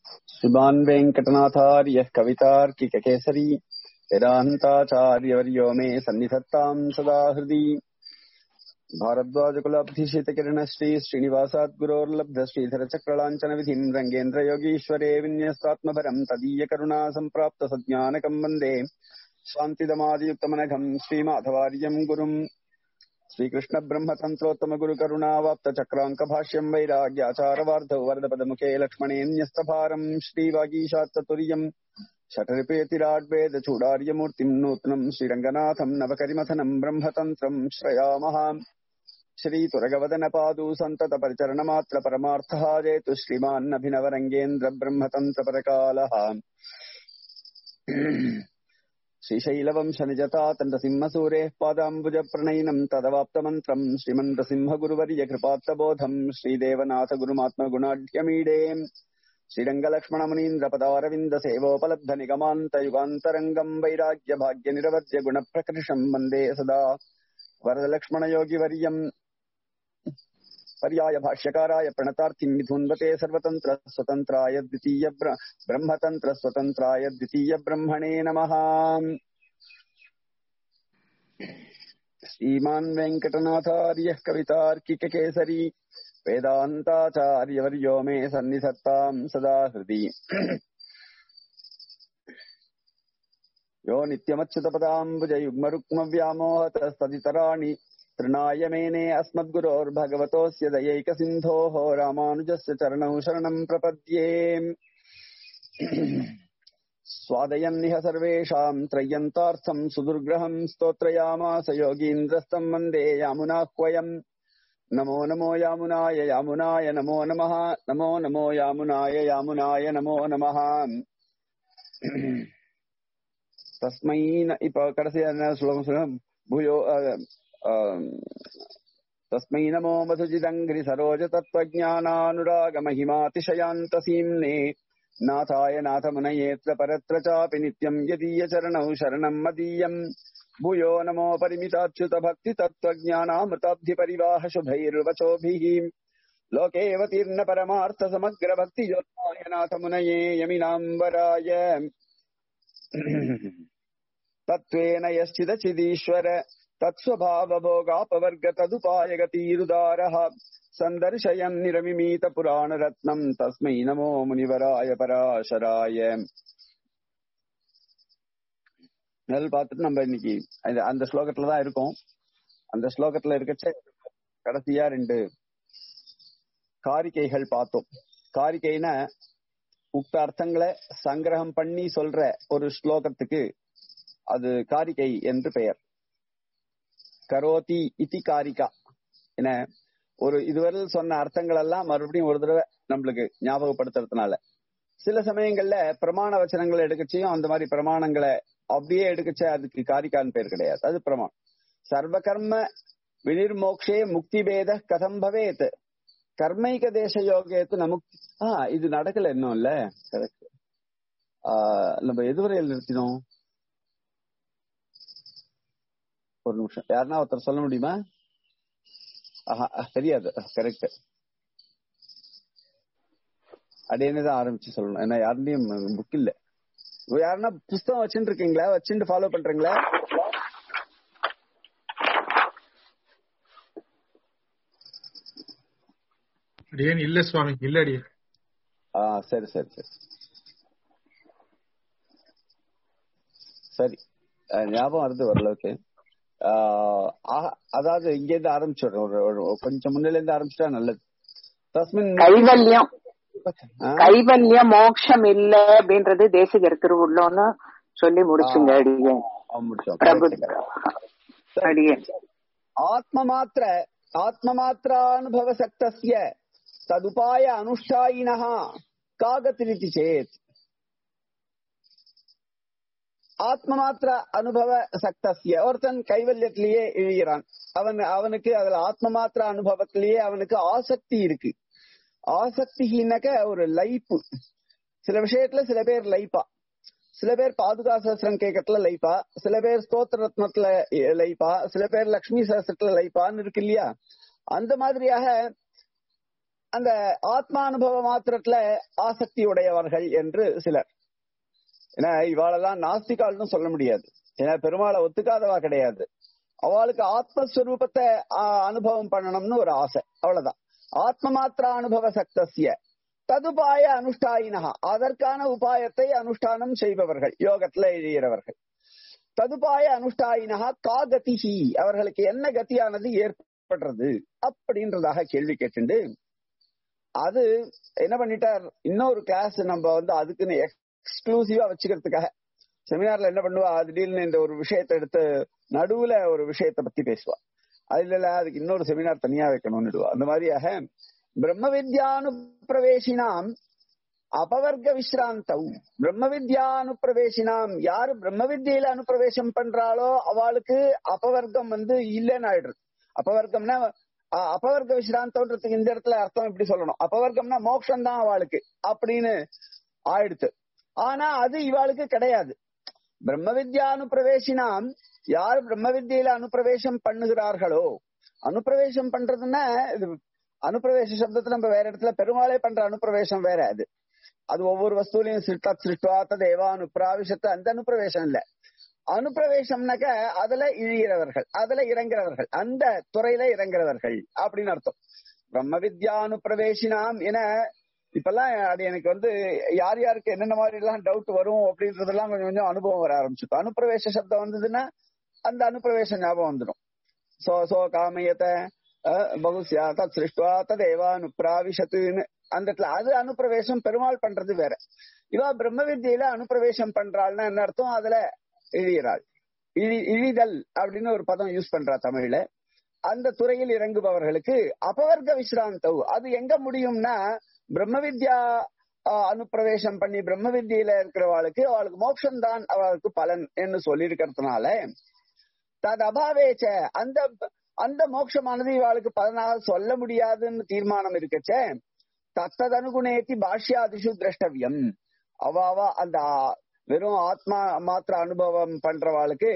श्रीमान् वेङ्कटनाथार्यः कवितार्किककेसरी वेदान्ताचार्यवर्यो मे सन्निधत्ताम् सदा हृदि भारद्वाजकुलाब्धिशितकिरणश्री श्रीनिवासाद्गुरोर्लब्धश्रीधरचक्रलाञ्छनविधिम् रङ्गेन्द्रयोगीश्वरे विन्यस्तात्मभरम् तदीयकरुणा सम्प्राप्तसज्ञानकम् वन्दे शान्तिदमादियुक्तमनघम् श्रीमाधवार्यम् गुरुम् श्रीकृष्णब्रह्मतन्त्रोत्तमगुरुकरुणावाप्तचक्राङ्कभाष्यम् वैराग्याचारवार्धौ वरदपदमुखे लक्ष्मणेऽन्यस्तभारम् श्रीवागीशात्ततुर्यम् शठरिपेतिराड्वेदचूडार्यमूर्तिम् नूत्नम् श्रीरङ्गनाथम् नवकरिमथनम् ब्रह्मतन्त्रम् श्रयामः श्रीतुरगवदनपादू सन्ततपरिचरणमात्र परमार्थः जेतु श्रीमान्नभिनवरङ्गेन्द्र ब्रह्मतन्त्रपरकालः श्रीशैलवंशनिजता तण्डसिंहसूरेः पादाम्बुजप्रणयिनम् तदवाप्तमन्त्रम् श्रीमन्तसिंहगुरुवर्य कृपात्तबोधम् श्रीदेवनाथगुरुमात्मगुणाढ्यमीडे श्रीरङ्गलक्ष्मणमुनीन्द्रपदारविन्दसेवोपलब्धनिगमान्तयुगान्तरङ्गम् वैराग्यभाग्यनिरवद्य गुणप्रकृशम् वन्दे सदा वरदलक्ष्मणयोगिवर्यम् पर्याय भाष्यकाराय प्रणतार्थिम् मिथुन्वते सर्वतन्त्र स्वतन्त्राय द्वितीय ब्रह्मतन्त्र स्वतन्त्राय द्वितीय ब्रह्मणे नमः श्रीमान् वेङ्कटनाथार्यः कवितार्किककेसरी वेदान्ताचार्यवर्यो मे सन्निधत्ताम् सदा हृदि यो नित्यमच्युतपदाम्बुजयुग्मरुक्मव्यामोहतस्तदितराणि तृणाय मेने अस्मद्गुरोर्भगवतोऽस्य दयैकसिन्धोः रामानुजस्य चरणौ शरणम् प्रपद्ये स्वादयन्निह सर्वेषाम् त्रय्यन्तार्थम् सुदुर्ग्रहम् स्तोत्रयामास योगीन्द्रस्तम् वन्दे यामुनाह्वयम् नमो नमो यामुनाय यामुनाय नमो नमः नमो नमो यामुनाय यामुनाय नमो नमः तस्मै न इप कடைசியா ஸ்லோகம் भूयो तस्मै नमो मधुजिदङ्घ्रि सरोज तत्त्वज्ञानानुरागमहिमातिशयान्तसीम्ने नाथाय नाथमुनयेऽत्र परत्र चापि नित्यम् यदीयचरणौ शरणम् मदीयम् भूयो नमो परिमिताच्युत भक्ति तत्त्वज्ञानामृताब्धिपरिवाह शुभैर्वचोभिः लोकेऽवतीर्न परमार्थ समग्र भक्ति योन्माय नाथमुनये यमिनाम्बराय तत्त्वेन यश्चिदचिदीश्वर तत्स्वभावभोगापवर्ग तदुपायगतीरुदारः सन्दर्शयन् निरमिमीतपुराणरत्नम् तस्मै नमो मुनिवराय पराशराय நெல் பார்த்துட்டு நம்ம இன்னைக்கு அந்த ஸ்லோகத்துல தான் இருக்கோம் அந்த ஸ்லோகத்துல இருக்கச்ச கடைசியா ரெண்டு காரிக்கைகள் பார்த்தோம் காரிக்கைனா உக்த அர்த்தங்களை சங்கிரகம் பண்ணி சொல்ற ஒரு ஸ்லோகத்துக்கு அது காரிகை என்று பெயர் கரோதி இத்தி காரிகா என ஒரு இதுவரை சொன்ன அர்த்தங்கள் எல்லாம் மறுபடியும் ஒரு தடவை நம்மளுக்கு ஞாபகப்படுத்துறதுனால சில சமயங்கள்ல பிரமாண வச்சனங்களை எடுக்கச்சையும் அந்த மாதிரி பிரமாணங்களை அப்படியே எடுக்கச்ச அதுக்கு காரிகான்னு பேர் கிடையாது அது பிரமாணம் சர்வ கர்ம வினிர்மோக்ஷே முக்தி பேத கதம் பவேத் கர்மைக தேச யோகேத்து நமக்கு ஆஹ் இது நடக்கல இன்னும் இல்ல கரெக்ட் நம்ம எதுவரையில் நிறுத்தினோம் ஒரு நிமிஷம் யாருன்னா ஒருத்தர் சொல்ல முடியுமா ஆஹா தெரியாது கரெக்ட் அப்படின்னு தான் ஆரம்பிச்சு சொல்லணும் ஏன்னா யாருடையும் புக் இல்ல யாருன்னா புஸ்தகம் வச்சுட்டு இருக்கீங்களா வச்சுட்டு ஃபாலோ பண்றீங்களா அடியேன் இல்ல சுவாமி இல்ல அடியேன் ஆ சரி சரி சரி சரி ஞாபகம் வருது ஓரளவுக்கு அதாவது இங்க இருந்து ஆரம்பிச்சிடுறோம் கொஞ்சம் முன்னில இருந்து ஆரம்பிச்சிட்டா நல்லது தஸ்மின் கைவல்யம் கைவல்யம் மோட்சம் இல்ல அப்படின்றது தேசிகர் திருவுள்ளோன்னு சொல்லி முடிச்சுங்க அடியேன் பிரபு அடியேன் ஆத்ம மாத்திர ஆத்ம மாத்திரானுபவ சக்தஸ்ய ததுபாய அனுஷ்டாயினः காகத்திரிதி சேத் ஆத்ம மாத்திர அனுபவ சக்தசிய ஒருத்தன் கைவல்யத்திலேயே இழிகிறான் அவன் அவனுக்கு அதுல ஆத்ம மாத்திர அனுபவத்திலேயே அவனுக்கு ஆசக்தி இருக்கு ஆசக்தினாக்க ஒரு லைப்பு சில விஷயத்துல சில பேர் லைப்பா சில பேர் பாதுகா சஹசிரம் கேட்கறதுல லைப்பா சில பேர் ஸ்தோத்திர ரத்னத்துல லைப்பா சில பேர் லக்ஷ்மி சஹசிரத்துல லைப்பான்னு இருக்கு இல்லையா அந்த மாதிரியாக அந்த ஆத்மானுபவ மாத்திரத்துல ஆசக்தி உடையவர்கள் என்று சிலர் ஏன்னா இவாளெல்லாம் நாஸ்திகால்னு சொல்ல முடியாது ஏன்னா பெருமாளை ஒத்துக்காதவா கிடையாது அவளுக்கு ஆத்மஸ்வரூபத்தை அனுபவம் பண்ணணும்னு ஒரு ஆசை அவ்வளவுதான் ஆத்ம மாத்திர அனுபவ சக்தசிய ததுபாய அனுஷ்டாயினகா அதற்கான உபாயத்தை அனுஷ்டானம் செய்பவர்கள் யோகத்துல எழுகிறவர்கள் ததுபாய அனுஷ்டாயினகா கா கதிஹி அவர்களுக்கு என்ன கதியானது ஏற்படுறது அப்படின்றதாக கேள்வி கேட்டுண்டு அது என்ன பண்ணிட்டார் இன்னொரு கிளாஸ் நம்ம வந்து அதுக்குன்னு எக்ஸ்க்ளூசிவா வச்சுக்கிறதுக்காக செமினார்ல என்ன பண்ணுவா திடீர்னு இந்த ஒரு விஷயத்தை எடுத்து நடுவுல ஒரு விஷயத்தை பத்தி பேசுவா அதுல இல்ல அதுக்கு இன்னொரு செமினார் தனியா வைக்கணும்னுடுவா அந்த மாதிரியாக பிரம்ம வித்யானு பிரவேசினாம் அபவர்க்க விஸ்ராந்தம் பிரம்ம வித்யானு பிரவேசினாம் யாரு பிரம்ம வித்தியில அனுப்பிரவேசம் பண்றாளோ அவளுக்கு அபவர்க்கம் வந்து இல்லைன்னு ஆயிடுறது அபவர்க்கம்னா அபவர்க்க விஸ்ராந்தம்ன்றதுக்கு இந்த இடத்துல அர்த்தம் இப்படி சொல்லணும் அபவர்க்கம்னா மோட்சம் தான் அவளுக்கு அப்படின்னு ஆயிடுத்து ஆனா அது இவாளுக்கு கிடையாது பிரம்ம வித்யா அனுப்பிரவேசினாம் யார் பிரம்ம வித்தியில அனுப்பிரவேசம் பண்ணுகிறார்களோ அனுப்பிரவேசம் பண்றதுன்னா இது அனுப்பிரவேச சப்தத்தை நம்ம வேற இடத்துல பெருமாளே பண்ற அனுப்பிரவேசம் வேற அது அது ஒவ்வொரு வஸ்துலையும் சிருஷ்டா சிருஷ்டுவா தேவா அனுப்பிராவிஷத்தை அந்த அனுப்பிரவேசம் இல்ல அனுப்பிரவேசம்னாக்க அதுல இழிகிறவர்கள் அதுல இறங்குறவர்கள் அந்த துறையில இறங்குறவர்கள் அப்படின்னு அர்த்தம் பிரம்ம வித்யா அனுப்பிரவேசினாம் என இப்பெல்லாம் அது எனக்கு வந்து யார் யாருக்கு என்னென்ன மாதிரி எல்லாம் டவுட் வரும் அப்படின்றதெல்லாம் கொஞ்சம் கொஞ்சம் அனுபவம் வர ஆரம்பிச்சு அனுப்பிரவேச சப்தம் வந்ததுன்னா அந்த அனுப்பிரவேச ஞாபகம் வந்துடும் சோ சோ காமயத்தை பகுசியா தத் சிருஷ்டுவா ததேவா அனுப்பிராவிஷத்துன்னு அந்த இடத்துல அது அனுப்பிரவேசம் பெருமாள் பண்றது வேற இவா பிரம்ம வித்தியில அனுப்பிரவேசம் பண்றாள்னா என்ன அர்த்தம் அதுல இழிகிறாள் இழி இழிதல் அப்படின்னு ஒரு பதம் யூஸ் பண்றா தமிழ்ல அந்த துறையில் இறங்குபவர்களுக்கு அபவர்க்க விஸ்ராந்தவ் அது எங்க முடியும்னா பிரம்ம வித்யா அனுப்பிரவேசம் பண்ணி பிரம்ம வித்தியில இருக்கிறவாளுக்கு அவளுக்கு மோட்சம் தான் அவளுக்கு பலன் என்று சொல்லி இருக்கிறதுனால தது அபாவேச்ச அந்த அந்த மோட்சமானது இவாளுக்கு பலனாக சொல்ல முடியாதுன்னு தீர்மானம் இருக்கச்சே தத்ததனுகுணேத்தி பாஷ்யாதிஷு திரஷ்டவியம் அவாவா அந்த வெறும் ஆத்மா மாத்திர அனுபவம் பண்றவாளுக்கு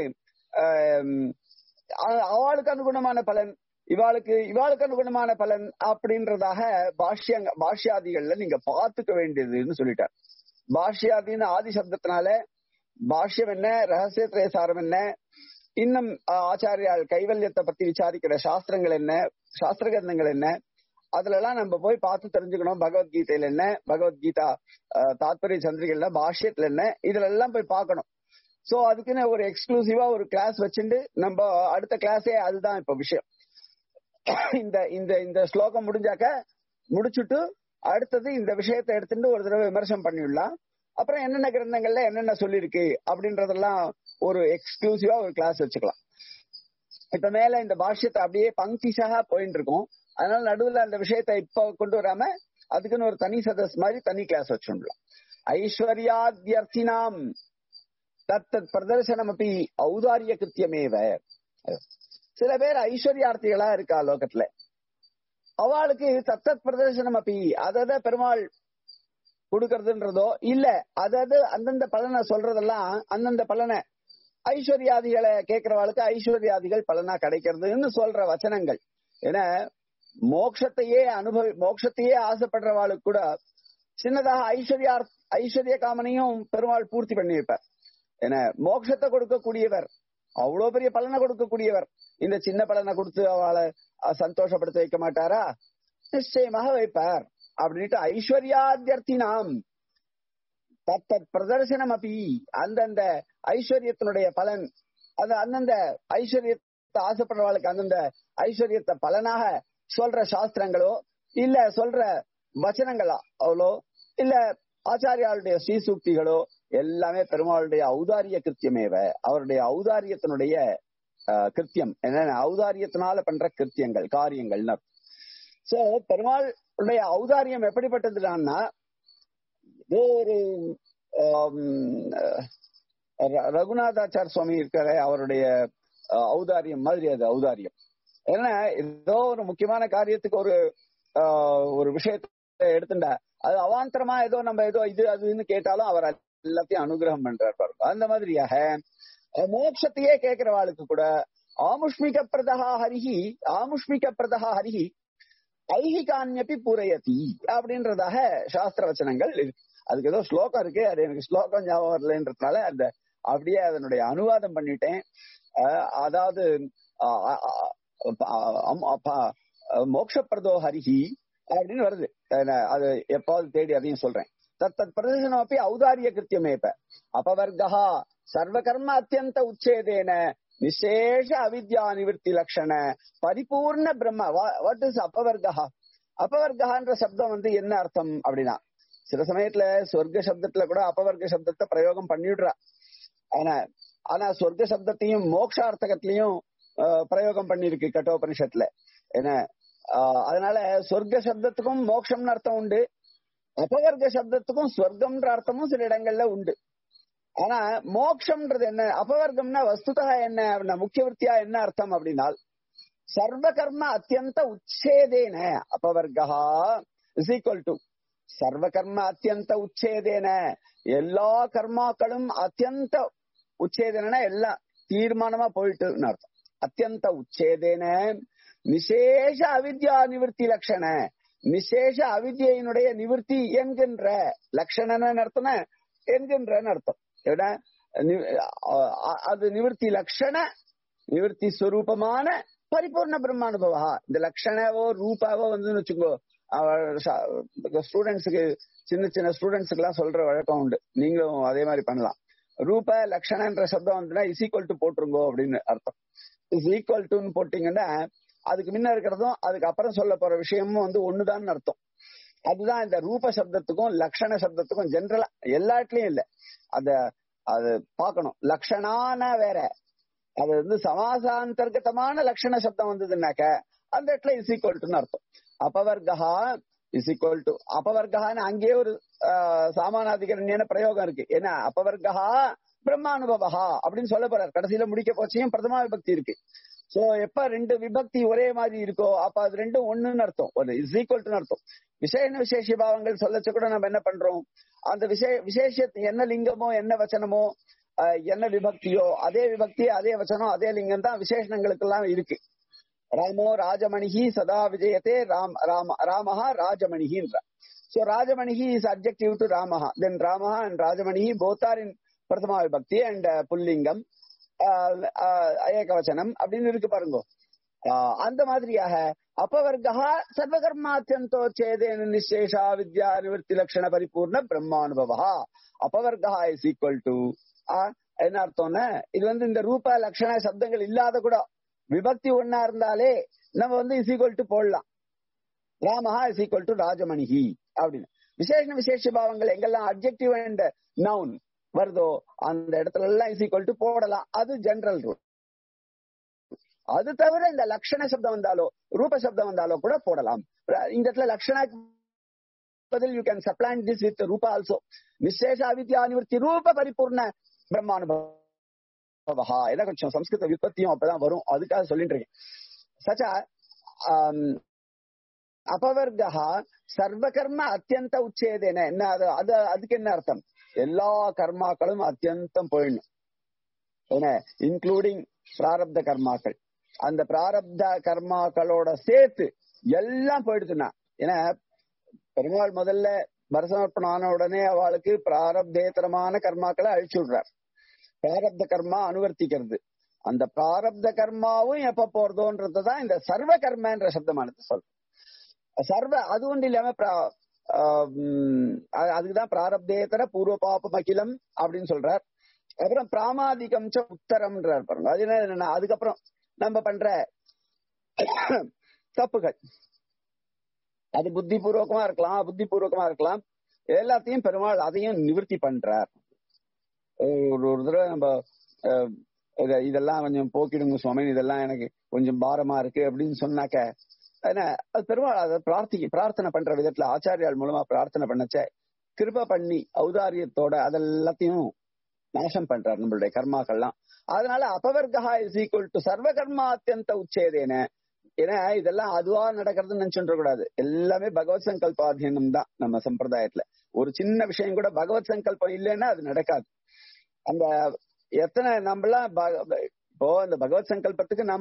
அவளுக்கு அனுகுணமான பலன் இவாளுக்கு இவாளுக்கு அனுகுணமான பலன் அப்படின்றதாக பாஷ்யங்க பாஷ்யாதிகள்ல நீங்க பாத்துக்க வேண்டியதுன்னு சொல்லிட்டார் பாஷ்யாதின்னு ஆதி சப்தத்தினால பாஷ்யம் என்ன ரகசிய திரேசாரம் என்ன இன்னும் ஆச்சாரியால் கைவல்யத்தை பத்தி விசாரிக்கிற சாஸ்திரங்கள் என்ன சாஸ்திர கிரந்தங்கள் என்ன அதுல எல்லாம் நம்ம போய் பார்த்து தெரிஞ்சுக்கணும் பகவத்கீதையில என்ன பகவத்கீதா தாத்பரிய சந்திரிகைல பாஷ்யத்துல என்ன இதுல எல்லாம் போய் பார்க்கணும் சோ அதுக்குன்னு ஒரு எக்ஸ்க்ளூசிவா ஒரு கிளாஸ் வச்சுட்டு நம்ம அடுத்த கிளாஸே அதுதான் இப்ப விஷயம் இந்த இந்த இந்த ஸ்லோகம் முடிஞ்சாக்க முடிச்சுட்டு அடுத்தது இந்த விஷயத்தை எடுத்துட்டு ஒரு தடவை விமர்சனம் பண்ணிவிடலாம் அப்புறம் என்னென்ன கிரந்தங்கள்ல என்னென்ன சொல்லிருக்கு அப்படின்றதெல்லாம் ஒரு எக்ஸ்க்ளூசிவா ஒரு கிளாஸ் வச்சுக்கலாம் இப்ப மேல இந்த பாஷ்யத்தை அப்படியே பங்கிஷாக போயிட்டு இருக்கும் அதனால நடுவுல அந்த விஷயத்தை இப்ப கொண்டு வராம அதுக்குன்னு ஒரு தனி சதஸ் மாதிரி தனி கிளாஸ் வச்சுடலாம் ஐஸ்வர்யாத்யர்த்தினாம் தத் தத் பிரதர்சனம் அப்படி ஔதாரிய கிருத்தியமேவ சில பேர் ஐஸ்வர்யார்த்திகளா இருக்கா லோகத்துல அவளுக்கு தத்தத் பிரதர்சனம் அப்படி அதத பெருமாள் கொடுக்கறதுன்றதோ இல்ல அதாவது அந்தந்த பலனை சொல்றதெல்லாம் அந்தந்த பலனை ஐஸ்வர்யாதிகளை கேட்கிறவாளுக்கு ஐஸ்வர்யாதிகள் பலனா கிடைக்கிறதுன்னு சொல்ற வச்சனங்கள் ஏன்னா மோட்சத்தையே அனுபவி மோட்சத்தையே ஆசைப்படுறவாளுக்கு கூட சின்னதாக ஐஸ்வர்யா ஐஸ்வர்ய காமனையும் பெருமாள் பூர்த்தி பண்ணி வைப்பார் ஏன்னா மோட்சத்தை கொடுக்கக்கூடியவர் அவ்வளவு பெரிய பலனை கொடுக்கக்கூடியவர் இந்த சின்ன பலனை கொடுத்து அவளை சந்தோஷப்படுத்த வைக்க மாட்டாரா நிச்சயமாக வைப்பார் அப்படின்ட்டு ஐஸ்வர்யாத்தியர்த்தினாம் தத்தத் பிரதர்சனம் அப்படி அந்தந்த ஐஸ்வர்யத்தினுடைய பலன் அது அந்தந்த ஐஸ்வர்யத்தை ஆசைப்படுறவாளுக்கு அந்தந்த ஐஸ்வர்யத்தை பலனாக சொல்ற சாஸ்திரங்களோ இல்ல சொல்ற வச்சனங்களா அவ்வளோ இல்ல ஆச்சாரியாளுடைய ஸ்ரீசூக்திகளோ எல்லாமே பெருமாளுடைய ஔதாரிய கிருத்தியமேவ அவருடைய ஔதாரியத்தினுடைய கிருத்தியம் என்ன ஔதாரியத்தினால பண்ற கிருத்தியங்கள் காரியங்கள்னு சோ பெருமாளுடைய ஔதாரியம் எப்படிப்பட்டதுன்னா ஏதோ ஒரு ரகுநாதாச்சார் சுவாமி இருக்கிற அவருடைய ஔதாரியம் மாதிரி அது ஔதாரியம் ஏன்னா ஏதோ ஒரு முக்கியமான காரியத்துக்கு ஒரு ஒரு விஷயத்தை எடுத்துட்டா அது அவாந்தரமா ஏதோ நம்ம ஏதோ இது அதுன்னு கேட்டாலும் அவர் எல்லாத்தையும் அனுகிரகம் பண்றார் பாருங்க அந்த மாதிரியாக மோட்சத்தையே கேட்கிறவாளுக்கு கூட ஆமுஷ்மிக பிரதகா ஹரிஹி ஆமுஷ்மிக பிரதகா ஹரிஹி ஐஹிகான்யப்பி பூரையதி அப்படின்றதாக சாஸ்திர வச்சனங்கள் இருக்கு அதுக்கு ஏதோ ஸ்லோகம் இருக்கு அது எனக்கு ஸ்லோகம் ஞாபகம் வரலன்றதுனால அந்த அப்படியே அதனுடைய அனுவாதம் பண்ணிட்டேன் அஹ் அதாவது அஹ் அஹ் அஹ் அம்- அப்ப- மோக்ஷப்பிரதோ ஹரிஹி அப்படின்னு வருது அஹ் அது எப்பாவது தேடி அதையும் சொல்றேன் தத் தத் பிரதர்சனமப்பி ஔதாரிய கிருத்தியமே இப்ப அபவர்கா சர்வகர்ம அத்தியந்த உச்சேதேன விசேஷ அவித்யா நிவர்த்தி லட்சண பரிபூர்ண பிரம்ம வாட் இஸ் அபவர்கா அபவர்கன்ற சப்தம் வந்து என்ன அர்த்தம் அப்படின்னா சில சமயத்துல சொர்க்க சப்தத்துல கூட அபவர்க்க சப்தத்தை பிரயோகம் பண்ணிவிடுறா ஆனா ஆனா சொர்க்க சப்தத்தையும் மோக்ஷார்த்தகத்திலையும் ஆஹ், பிரயோகம் பண்ணிருக்கு கட்டோபனிஷத்துல என்ன ஆஹ், அதனால சொர்க்க சப்தத்துக்கும் மோக்ஷம்னு அர்த்தம் உண்டு அபவர்க்க சப்தத்துக்கும் ஸ்வர்க்கம்ன்ற அர்த்தமும் சில இடங்கள்ல உண்டு ஆனா மோக்ஷம்ன்றது என்ன அபவர்க்கம்னா வஸ்துதா என்ன அப்படின்னா முக்கிய விருத்தியா என்ன அர்த்தம் அப்படின்னால் சர்வ கர்ம அத்தியந்த உச்சேதேன அபவர்கா இஸ் ஈக்குவல் டு சர்வ கர்ம அத்தியந்த உச்சேதேன எல்லா கர்மாக்களும் அத்தியந்த உச்சேதன எல்லாம் தீர்மானமா போயிட்டுன்னு அர்த்தம் அத்தியந்த உச்சேதேன நிசேஷ அவித்யா நிவர்த்தி லட்சண நிசேஷ அவித்யினுடைய நிவர்த்தி என்கின்ற லட்சணன்னு அர்த்தம் என்கின்றன்னு அர்த்தம் ஏன்னா, நி- அ- அ- அது நிவர்த்தி லட்சண நிவர்த்தி ஸ்வரூபமான பரிபூர்ண பிரம்மானுபவா இந்த லட்சணவோ ரூபாவோ வந்து வச்சுக்கோ ஸ்டூடெண்ட்ஸுக்கு சின்ன சின்ன ஸ்டூடெண்ட்ஸுக்கு எல்லாம் சொல்ற வழக்கம் உண்டு நீங்களும் அதே மாதிரி பண்ணலாம் ரூப லட்சணன்ற சப்தம் வந்துன்னா இஸ் ஈக்குவல் டு போட்டுருங்கோ அப்படின்னு அர்த்தம் இஸ் ஈக்குவல் டுன்னு போட்டீங்கன்னா அதுக்கு முன்ன இருக்கிறதும் அதுக்கு அப்புறம் சொல்ல போற விஷயமும் வந்து ஒண்ணுதான் அர்த்தம் அதுதான் இந்த ரூப சப்தத்துக்கும் லக்ஷண சப்தத்துக்கும் ஜென்ரலா எல்லா இடத்துலயும் இல்ல அத அது பார்க்கணும் லக்ஷணான வேற அது வந்து சமாசாந்தர்கதமான லட்சண சப்தம் வந்ததுன்னாக்க அந்த இடத்துல இஸ் ஈக்குவல் டுன்னு அர்த்தம் அபவர்கா இஸ் ஈக்குவல் டு அபவர்கான்னு அங்கேயே ஒரு ஆஹ், சாமானாதிகரண்யான பிரயோகம் இருக்கு ஏன்னா அபவர்கா பிரம்மானுபவா அப்படின்னு சொல்ல போறார் கடைசியில முடிக்க போச்சையும் பிரதமா விபக்தி இருக்கு சோ எப்ப ரெண்டு விபக்தி ஒரே மாதிரி இருக்கோ அப்ப அது ரெண்டும் ஒண்ணுன்னு அர்த்தம் ஒரு இஸ் ஈக்குவல் டு அர்த்தம் விசேஷ விசேஷ பாவங்கள் சொல்லச்ச கூட நம்ம என்ன பண்றோம் அந்த விசே விசேஷ என்ன லிங்கமோ என்ன வச்சனமோ ஆஹ், என்ன விபக்தியோ அதே விபக்தி அதே வச்சனம் அதே லிங்கம் தான் விசேஷணங்களுக்கு எல்லாம் இருக்கு ராமோ ராஜமணிஹி சதா விஜயத்தே ராம் ராம ராமஹா ராஜமணிஹின்ற சோ ராஜமணிஹி இஸ் அப்ஜெக்டிவ் டு ராமஹா தென் ராமஹா அண்ட் ராஜமணிஹி போத் ஆர் இன் பிரதமா விபக்தி அண்ட் புல்லிங்கம் ஆஹ், ஆஹ், ஏகவச்சனம் அப்படின்னு இருக்கு பாருங்க ஆஹ், அந்த மாதிரியாக அபவர்கா சர்வகர்மாத்தியந்தோ சேதேன நிசேஷா வித்யா நிவர்த்தி லட்சண பரிபூர்ண பிரம்மானுபவா அபவர்கா இஸ் ஈக்குவல் டு என்ன அர்த்தம்னா இது வந்து இந்த ரூப லட்சண சப்தங்கள் இல்லாத கூட விபக்தி ஒன்னா இருந்தாலே நம்ம வந்து இஸ் ஈக்குவல் டு போடலாம் ராமஹா இஸ் ஈக்குவல் டு ராஜமணிஹி அப்படின்னு விசேஷ விசேஷ பாவங்கள் எங்கெல்லாம் அப்ஜெக்டிவ் அண்ட் நவுன் வருதோ அந்த இடத்துல எல்லாம் இஸ் ஈக்குவல் டு போடலாம் அது ஜெனரல் ரூல் அது தவிர இந்த லட்சண சப்தம் வந்தாலோ ரூப சப்தம் வந்தாலோ கூட போடலாம் இந்த இடத்துல லட்சண பதில் you can supplant this with ரூபா ஆல்சோ விசேஷ அவித்யா நிவர்த்தி ரூப பரிபூர்ண பிரம்மானுபவா ஏன்னா கொஞ்சம் சம்ஸ்கிருத விற்பத்தியும் அப்பதான் வரும் அதுக்காக சொல்லிட்டு இருக்கேன் சச்சா அபவர்கா சர்வகர்ம அத்தியந்த உச்சேதேன என்ன அது அது அதுக்கு என்ன அர்த்தம் எல்லா கர்மாக்களும் அத்தியந்தம் போயிடணும் என்ன இன்க்ளூடிங் பிராரப்த கர்மாக்கள் அந்த பிராரப்த கர்மாக்களோட சேர்த்து எல்லாம் போயிடுச்சுன்னா ஏன்னா பெருமாள் முதல்ல பரசமர்ப்பணம் ஆன உடனே அவளுக்கு பிராரப்தேத்தரமான கர்மாக்களை அழிச்சு விடுறார் பிராரப்த கர்மா அனுவர்த்திக்கிறது அந்த பிராரப்த கர்மாவும் எப்ப போறதோன்றதுதான் இந்த சர்வ கர்மன்ற சப்தமானது சொல்ற சர்வ அது ஒன்று இல்லாம பிரா- ஆஹ் அது- அதுக்குதான் பிராரப்தேத்தர பூர்வ பாபம் அகிலம் அப்படின்னு சொல்றார் அப்புறம் பிராமாதிகம் ச உத்தரம்ன்றார் பாருங்க அது என்ன என்னன்னா அதுக்கப்புறம் நம்ம பண்ற தப்புகள் அது புத்தி பூர்வகமா இருக்கலாம் புத்தி பூர்வகமா இருக்கலாம் எல்லாத்தையும் பெருமாள் அதையும் நிவர்த்தி பண்றார் ஒரு ஒரு தடவை நம்ம அஹ், இத- இதெல்லாம் கொஞ்சம் போக்கிடுங்க சுவாமி இதெல்லாம் எனக்கு கொஞ்சம் பாரமா இருக்கு அப்படின்னு சொன்னாக்க என்ன அது பெருமாள் அதை பிரார்த்தி பிரார்த்தனை பண்ற விதத்துல ஆச்சாரியால் மூலமா பிரார்த்தனை பண்ணச்ச கிருப பண்ணி ஔதாரியத்தோட அதெல்லாத்தையும் நாசம் பண்றார் நம்மளுடைய கர்மாக்கள்லாம் அதனால அபவர்கா இஸ் ஈக்குவல் டு சர்வ கர்மா அத்தியந்த உச்சேதேன ஏன்னா இதெல்லாம் அதுவா நடக்கிறதுன்னு நினைச்சுட்டு கூடாது எல்லாமே பகவத் சங்கல்பாதீனம் தான் நம்ம சம்பிரதாயத்துல ஒரு சின்ன விஷயம் கூட பகவத் சங்கல்பம் இல்லைன்னா அது நடக்காது அந்த எத்தனை நம்மளாம் ப- இப்போ இந்த பகவத் சங்கல்பத்துக்கு நம்ம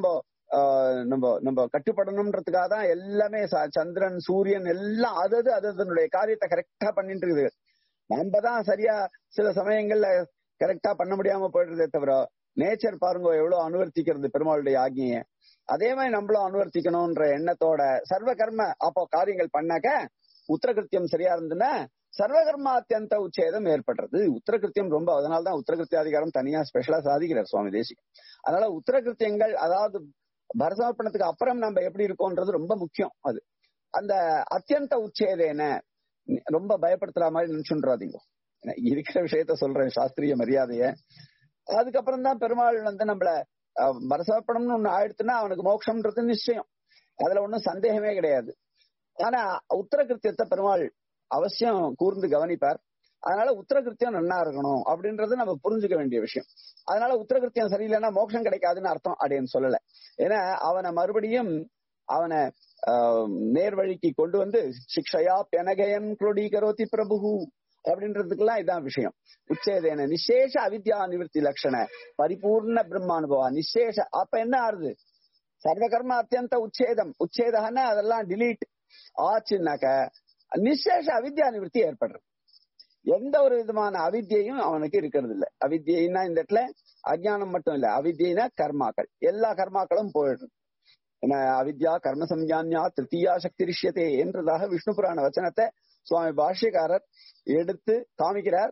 ஆஹ் நம்ம நம்ம கட்டுப்படணும்ன்றதுக்காக தான் எல்லாமே ச- சந்திரன் சூரியன் எல்லாம் அதது அது அதனுடைய காரியத்தை கரெக்டா பண்ணிட்டு இருக்குது நம்ம தான் சரியா சில சமயங்கள்ல கரெக்டா பண்ண முடியாம போயிடுறதே தவிர நேச்சர் பாருங்க எவ்வளவு அனுவர்த்திக்கிறது பெருமாளுடைய ஆக்ஞைய அதே மாதிரி நம்மளும் அனுவர்த்திக்கணும்ன்ற எண்ணத்தோட சர்வ கர்ம அப்போ காரியங்கள் பண்ணாக்க உத்தரகிருத்தியம் சரியா இருந்ததுன்னா சர்வகர்மா அத்தியந்த உச்சேதம் ஏற்படுறது உத்தரகிருத்தியம் ரொம்ப அதனாலதான் உத்தரகிருத்தியாதிகாரம் தனியா ஸ்பெஷலா சாதிக்கிறார் சுவாமி தேசிக் அதனால உத்தரகிருத்தியங்கள் அதாவது பரசமர்ப்பணத்துக்கு அப்புறம் நம்ம எப்படி இருக்கோன்றது ரொம்ப முக்கியம் அது அந்த அத்தியந்த உச்சேதேன ரொம்ப பயப்படுத்துற மாதிரி நினைச்சுன்றாதீங்க ஏன்னா, இருக்கிற விஷயத்த சொல்றேன் சாஸ்திரிய மரியாதைய அதுக்கப்புறம் தான் பெருமாள் வந்து நம்மள அஹ், பரசமர்ப்பணம்னு ஒண்ணு ஆயிடுத்துன்னா அவனுக்கு மோட்சம்ன்றது நிச்சயம் அதுல ஒண்ணும் சந்தேகமே கிடையாது ஆனா உத்தரகிருத்தியத்தை பெருமாள் அவசியம் கூர்ந்து கவனிப்பார் அதனால உத்தரகிருத்தியம் நன்னா இருக்கணும் அப்படின்றது நம்ம புரிஞ்சுக்க வேண்டிய விஷயம் அதனால உத்தரகிருத்தியம் சரியில்லைன்னா மோட்சம் கிடைக்காதுன்னு அர்த்தம் அப்படின்னு சொல்லல ஏன்னா அவனை மறுபடியும் அவனை ஆஹ், நேர்வழிக்கு கொண்டு வந்து சிக்ஷயா பெனகயன் குரோடீகரோதி பிரபு அப்படின்றதுக்கெல்லாம் இதான் விஷயம் உச்சேதேன நிசேஷ அவித்யா நிவர்த்தி லட்சண பரிபூர்ண பிரம்மானுபவா நிசேஷ அப்ப என்ன ஆறுது சர்வகர்ம அத்தியந்த உச்சேதம் உச்சேதம்னா அதெல்லாம் டிலீட் ஆச்சுன்னாக்க நிசேஷ அவித்யா நிவர்த்தி ஏற்படுறது எந்த ஒரு விதமான அவித்யையும் அவனுக்கு இருக்கிறது இல்ல அவித்யின்னா இந்த இடத்துல அஜ்ஞானம் மட்டும் இல்ல அவித்யினா கர்மாக்கள் எல்லா கர்மாக்களும் போயிடுது என்ன அவித்யா கர்ம சம்ஞான்யா திருத்தீயா சக்தி ரிஷ்யத்தே என்றதாக விஷ்ணு புராண வச்சனத்தை சுவாமி பாஷ்யக்காரர் எடுத்து காமிக்கிறார்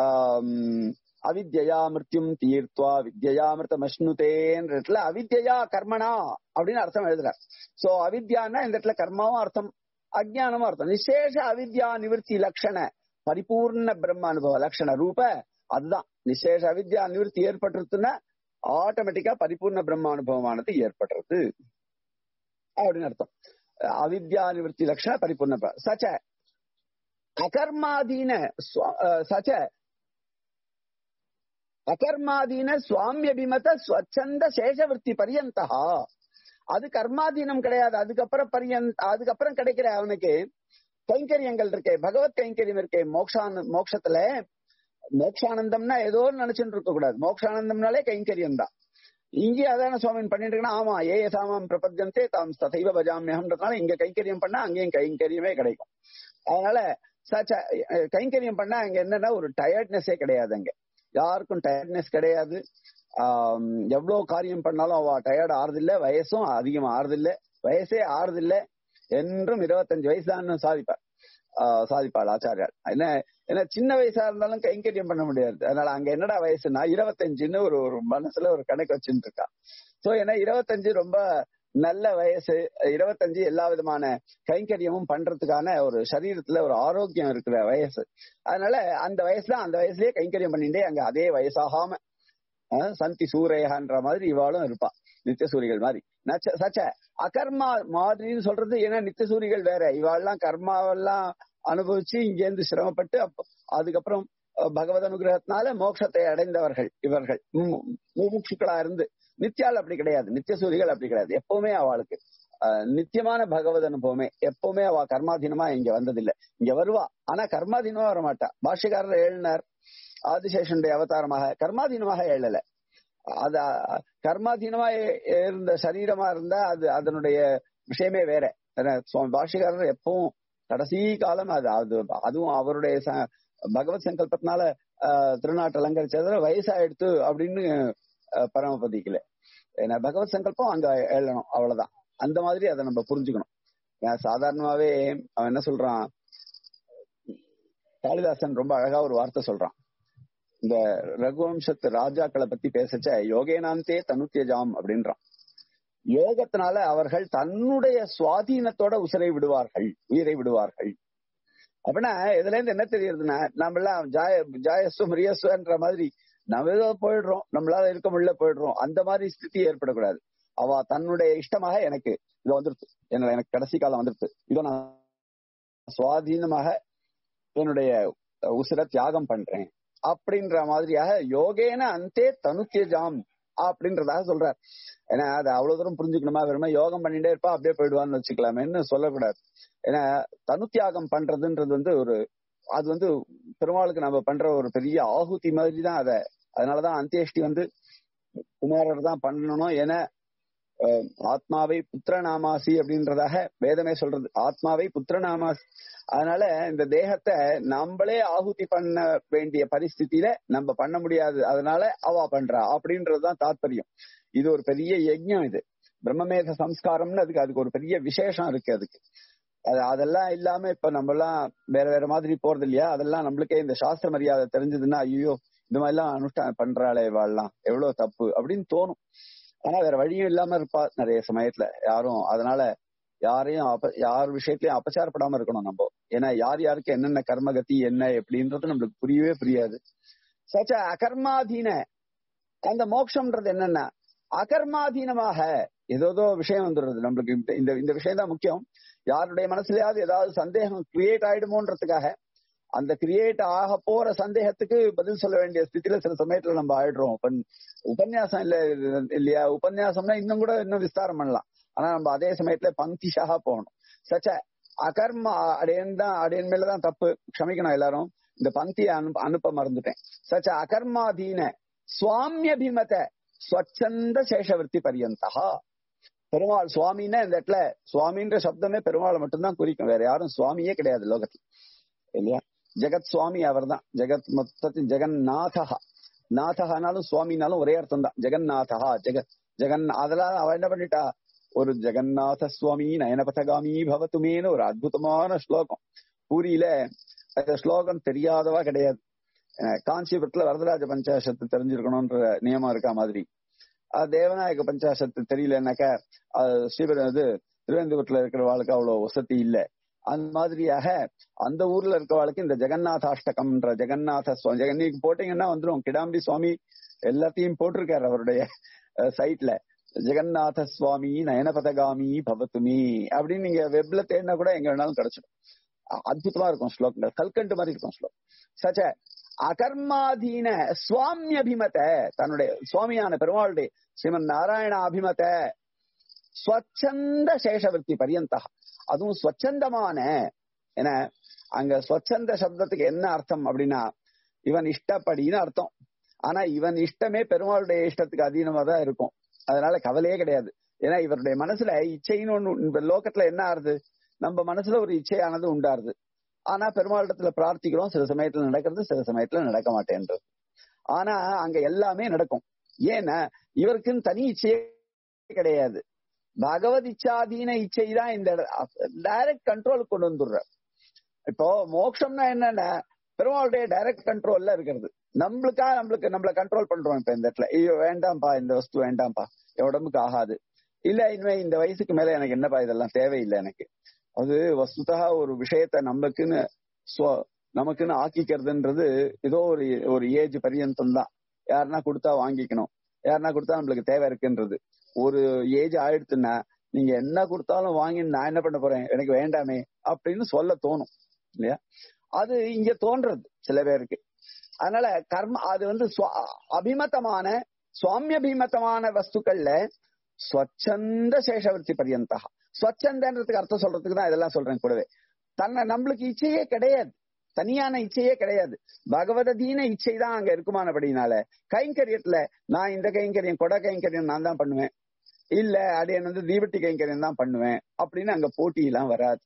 ஆம், அவித்யா மிருத்யும் தீர்த்வா வித்யாமிருத்தம் அஷ்ணுதேன்ற இடத்துல அவித்யா கர்மனா அப்படின்னு அர்த்தம் எழுதுறார் சோ அவித்யான்னா இந்த இடத்துல கர்மாவும் அர்த்தம் அஜ்ஞானமும் அர்த்தம் நிசேஷ அவித்யா நிவர்த்தி லட்சண பரிபூர்ண பிரம்ம அனுபவ லட்சண ரூப அதுதான் நிசேஷ அவித்யா நிவர்த்தி ஏற்பட்டுருச்சுன்னா ஆட்டோமேட்டிக்கா பரிபூர்ண பிரம்ம அனுபவமானது ஏற்படுறது அப்படின்னு அர்த்தம் அவித்யா நிவர்த்தி லட்சண பரிபூர்ண ப- சச்ச அகர்மாதீன ஸ்வ- அஹ் சச்ச அகர்மாதீன சுவாமியபிமத ஸ்வச்சந்த சேஷவர்த்தி பரியந்தா அது கர்மாதீனம் கிடையாது அதுக்கப்புறம் பரியந்த் அதுக்கப்புறம் கிடைக்கிற அவனுக்கு கைங்கரியங்கள் இருக்கே பகவத் கைங்கரியம் இருக்கே மோக்ஷான மோட்சத்துல மோக்ஷானந்தம்னா ஏதோ நினைச்சுட்டு இருக்க கூடாது மோக்ஷானந்தம்னாலே கைங்கரியம் தான் இங்கே அதான சுவாமி பண்ணிட்டு இருக்கா ஆமா ஏ சாமம் பிரபத்தியந்தே தாம் ததைவ பஜாமியம்ன்றதுனால இங்க கைங்கரியம் பண்ணா அங்கேயும் கைங்கரியமே கிடைக்கும் அதனால சச்ச அஹ், கைங்கரியம் பண்ணா அங்க என்னன்னா ஒரு டயர்ட்னஸே கிடையாது அங்க யாருக்கும் டயர்ட்னஸ் கிடையாது ஆம், எவ்வளவு காரியம் பண்ணாலும் அவ டயர்ட் ஆறுதில்ல வயசும் அதிகம் ஆறுதில்ல வயசே ஆறுதில்ல என்றும் இருபத்தஞ்சு வயசு தான் சாதிப்பார் ஆஹ் சாதிப்பாள் ஆச்சாரியால் என்ன ஏன்னா சின்ன வயசா இருந்தாலும் கைங்கரியம் பண்ண முடியாது அதனால அங்க என்னடா வயசுனா இருபத்தஞ்சுன்னு ஒரு ஒரு மனசுல ஒரு கணக்கு வச்சுட்டு இருக்கா சோ ஏன்னா இருபத்தஞ்சு ரொம்ப நல்ல வயசு இருபத்தஞ்சு எல்லா விதமான கைங்கரியமும் பண்றதுக்கான ஒரு சரீரத்துல ஒரு ஆரோக்கியம் இருக்கிற வயசு அதனால அந்த வயசுல அந்த வயசுலயே கைங்கரியம் பண்ணிட்டே அங்க அதே வயசாகாம அஹ், சந்தி சூரையன்ற மாதிரி இவாளும் இருப்பா நித்திய சூரிகள் மாதிரி நச்ச சச்ச அகர்மா மாதிரின்னு சொல்றது ஏன்னா நித்திய சூரிகள் வேற இவாள்லாம் கர்மாவெல்லாம் அனுபவிச்சு இங்க இருந்து சிரமப்பட்டு அப்ப- அதுக்கப்புறம் அஹ், பகவத் அனுகிரகத்தினால மோட்சத்தை அடைந்தவர்கள் இவர்கள் மு- முமுட்சுக்களா இருந்து நித்யால் அப்படி கிடையாது நித்திய சூரிகள் அப்படி கிடையாது எப்பவுமே அவளுக்கு அஹ், நித்தியமான பகவத் அனுபவமே எப்பவுமே அவ கர்மாதீனமா இங்க வந்ததில்லை இங்க வருவா ஆனா கர்மாதீனமா வரமாட்டா பாஷ்யக்காரர் எழுதினார் ஆதிசேஷனுடைய அவதாரமாக கர்மாதீனமாக எழல அது அஹ், கர்மாதீனமா எ- இருந்த சரீரமா இருந்தா அது அதனுடைய விஷயமே வேற ஏன்னா, சுவாமி பாஷ்யக்காரர் எப்பவும் கடைசி காலம் அது அது அதுவும் அவருடைய ச- பகவத் சங்கல்பத்தினால அஹ், திருநாட்டு அலங்கரிச்சதுல வயசாயிடுத்து அப்படின்னு அஹ், பரமபதிக்கல ஏன்னா பகவத் சங்கல்பம் அங்க எழணும் அவ்வளவுதான் அந்த மாதிரி அதை நம்ம புரிஞ்சுக்கணும் ஏன்னா சாதாரணமாவே அவன் என்ன சொல்றான் காளிதாசன் ரொம்ப அழகா ஒரு வார்த்தை சொல்றான் இந்த ரகுவம்சத்து ராஜாக்களை பத்தி பேசச்ச யோகேனாந்தே தனுத்தியஜாம் அப்படின்றான் யோகத்தினால அவர்கள் தன்னுடைய சுவாதீனத்தோட உசிரை விடுவார்கள் உயிரை விடுவார்கள் அப்படின்னா இதுல இருந்து என்ன தெரியுதுன்னா நம்ம எல்லாம் ஜாய ஜாயஸ்வ மிரியஸ்வன்ற மாதிரி நம்ம ஏதோ போயிடுறோம் நம்மளால இருக்க முடியல போயிடுறோம் அந்த மாதிரி ஸ்திதி ஏற்படக்கூடாது அவ தன்னுடைய இஷ்டமாக எனக்கு இது வந்துருச்சு என்ன எனக்கு கடைசி காலம் வந்துருச்சு இதோ நான் சுவாதீனமாக என்னுடைய உசிர தியாகம் பண்றேன் அப்படின்ற மாதிரியாக யோகேன அந்தே தனுத்தியஜாம் அப்படின்றதாக சொல்றார் ஏன்னா அது அவ்வளவு தூரம் புரிஞ்சுக்கணுமா வெறுமை யோகம் பண்ணிட்டே இருப்பா அப்படியே போயிடுவான்னு வச்சுக்கலாமேன்னு சொல்லக்கூடாது ஏன்னா தனுத்தியாகம் பண்றதுன்றது வந்து ஒரு அது வந்து பெருமாளுக்கு நம்ம பண்ற ஒரு பெரிய ஆகுதி மாதிரி தான் அத அதனாலதான் அந்தியஷ்டி வந்து குமாரர் தான் பண்ணணும் ஏன்னா அஹ், ஆத்மாவை புத்திரநாமாசி அப்படின்றதாக வேதமே சொல்றது ஆத்மாவை புத்திரநாமாசி அதனால இந்த தேகத்தை நம்மளே ஆகுதி பண்ண வேண்டிய பரிஸ்திதியில நம்ம பண்ண முடியாது அதனால அவ பண்றா அப்படின்றதுதான் தாத்பரியம் இது ஒரு பெரிய யஜ்ஞம் இது பிரம்மமேத சம்ஸ்காரம்னு அதுக்கு அதுக்கு ஒரு பெரிய விசேஷம் இருக்கு அதுக்கு அது அதெல்லாம் இல்லாம இப்ப நம்ம எல்லாம் வேற வேற மாதிரி போறது இல்லையா அதெல்லாம் நம்மளுக்கே இந்த சாஸ்திர மரியாதை தெரிஞ்சதுன்னா ஐயோ இந்த மாதிரி எல்லாம் அனுஷ்டானம் பண்றாளே வாழலாம் எவ்வளவு தப்பு அப்படின்னு தோணும் ஆனா வேற வழியும் இல்லாம இருப்பா நிறைய சமயத்துல யாரும் அதனால யாரையும் அப யார் விஷயத்திலயும் அபச்சாரப்படாம இருக்கணும் நம்ம ஏன்னா யார் யாருக்கு என்னென்ன கர்மகதி என்ன எப்படின்றது நம்மளுக்கு புரியவே புரியாது சச்ச அகர்மாதீன அந்த மோட்சம்ன்றது என்னன்னா அகர்மாதீனமாக ஏதோ விஷயம் வந்துடுறது நம்மளுக்கு இந்த- இந்த இந்த விஷயம் தான் முக்கியம் யாருடைய மனசுலயாவது ஏதாவது சந்தேகம் கிரியேட் ஆயிடுமோன்றதுக்காக அந்த கிரியேட் ஆக போற சந்தேகத்துக்கு பதில் சொல்ல வேண்டிய ஸ்திதியில சில சமயத்துல நம்ம ஆயிடுறோம் இப்ப உபன்யாசம் இல்ல இல்லையா உபன்யாசம்னா இன்னும் கூட இன்னும் விஸ்தாரம் பண்ணலாம் ஆனா நம்ம அதே சமயத்துல பங்கிஷாக போகணும் சச்ச அகர்ம அடையன் தான் அடையன் மேலதான் தப்பு க்ஷமிக்கணும் எல்லாரும் இந்த பங்கியை அனுப்ப அனுப்ப மறந்துட்டேன் சச்ச அகர்மாதீன சுவாமியபிமத ஸ்வச்சந்த சேஷவர்த்தி பரியந்தகா பெருமாள் சுவாமின்னா இந்த இடத்துல சுவாமின்ற சப்தமே பெருமாளை மட்டும்தான் குறிக்கும் வேற யாரும் சுவாமியே கிடையாது லோகத்துல இல்லையா ஜெகத் சுவாமி அவர்தான் ஜெகத் மொத்தத்தின் ஜெகநாதகா நாதகானாலும் சுவாமினாலும் ஒரே அர்த்தம் தான் ஜெகநாதகா ஜெகத் ஜெகன் அதெல்லாம் அவ என்ன பண்ணிட்டா ஒரு ஜெகநாத சுவாமி நயனபதகாமி பவத்துமேன்னு ஒரு அற்புதமான ஸ்லோகம் பூரியில அந்த ஸ்லோகம் தெரியாதவா கிடையாது அஹ் காஞ்சிபுரத்துல வரதராஜ பஞ்சாசத்து தெரிஞ்சிருக்கணும்ன்ற நியமம் இருக்கா மாதிரி அது தேவநாயக பஞ்சாசத்து தெரியலன்னாக்கா அது ஸ்ரீபெரும் இது திருவனந்தபுரத்துல இருக்கிறவாளுக்கு அவ்வளவு வசதி இல்ல அந்த மாதிரியாக அந்த ஊர்ல இருக்கவாளுக்கு இந்த ஜெகநாதாஷ்டகம்ன்ற ஜெகநாத சுவாமி ஜெகன் நீங்க போட்டீங்கன்னா வந்துரும் கிடாம்பி சுவாமி எல்லாத்தையும் போட்டிருக்காரு அவருடைய சைட்ல ஜெகநாத சுவாமி நயனபதகாமி பவத்துமி அப்படின்னு நீங்க வெப்ல தேடினா கூட எங்க வேணாலும் கிடைச்சிடும் அ- அற்புதமா இருக்கும் ஸ்லோகங்கள் கல்கண்டு மாதிரி இருக்கும் ஸ்லோகம் சச்ச அகர்மாதீன சுவாமி அபிமத தன்னுடைய சுவாமியான பெருமாளுடைய ஸ்ரீமன் நாராயண அபிமத ஸ்வச்சந்த சேஷவர்த்தி பரியந்தா அதுவும் ஸ்வச்சந்தமான என அங்க ஸ்வச்சந்த சப்தத்துக்கு என்ன அர்த்தம் அப்படின்னா இவன் இஷ்டப்படின்னு அர்த்தம் ஆனா இவன் இஷ்டமே பெருமாளுடைய இஷ்டத்துக்கு அதீனமா தான் இருக்கும் அதனால கவலையே கிடையாது ஏன்னா இவருடைய மனசுல இச்சைன்னு ஒண்ணு இந்த லோகத்துல என்ன ஆறுது நம்ம மனசுல ஒரு இச்சையானது உண்டாருது ஆனா பெருமாளிடத்துல பிரார்த்திக்கிறோம் சில சமயத்துல நடக்கிறது சில சமயத்துல நடக்க மாட்டேன்றது ஆனா அங்க எல்லாமே நடக்கும் ஏன்னா இவருக்குன்னு தனி இச்சையே கிடையாது பகவத் இச்சாதீன இச்சை தான் இந்த டைரக்ட் கண்ட்ரோல் கொண்டு வந்துடுற இப்போ மோட்சம்னா என்னன்னா பெருமாளுடைய டைரக்ட் கண்ட்ரோல்ல இருக்கிறது நம்மளுக்கா நம்மளுக்கு நம்மள கண்ட்ரோல் பண்றோம் இப்ப இந்த இடத்துல ஐயோ வேண்டாம்ப்பா இந்த வஸ்து வேண்டாம்ப்பா என் உடம்புக்கு ஆகாது இல்ல இனிமே இந்த வயசுக்கு மேல எனக்கு என்னப்பா இதெல்லாம் தேவையில்லை எனக்கு அது வஸ்துதா ஒரு விஷயத்த நம்மளுக்குன்னு ஸ்வ- நமக்குன்னு ஆக்கிக்கிறதுன்றது ஏதோ ஒரு ஒரு ஏஜ் பரியந்தம் தான் யாருன்னா கொடுத்தா வாங்கிக்கணும் யாருன்னா கொடுத்தா நம்மளுக்கு தேவை இருக்குன்றது ஒரு ஏஜ் ஆயிடுச்சுன்னா நீங்க என்ன கொடுத்தாலும் வாங்கி நான் என்ன பண்ண போறேன் எனக்கு வேண்டாமே அப்படின்னு சொல்ல தோணும் இல்லையா அது இங்க தோன்றது சில பேருக்கு அதனால கர்ம அது வந்து சுவா- அபிமதமான சுவாமியபிமதமான வஸ்துக்கள்ல ஸ்வச்சந்த சேஷவர்த்தி பரியந்தா ஸ்வச்சந்தன்றதுக்கு அர்த்தம் சொல்றதுக்கு தான் இதெல்லாம் சொல்றேன் கூடவே தன்னை நம்மளுக்கு இச்சையே கிடையாது தனியான இச்சையே கிடையாது பகவததீன இச்சை தான் அங்க இருக்குமானபடினால கைங்கரியத்துல நான் இந்த கைங்கரியம் கொடை கைங்கரியம் நான் தான் பண்ணுவேன் இல்ல அடியன் வந்து தீபட்டி கைங்கரியம் தான் பண்ணுவேன் அப்படின்னு அங்க போட்டி எல்லாம் வராது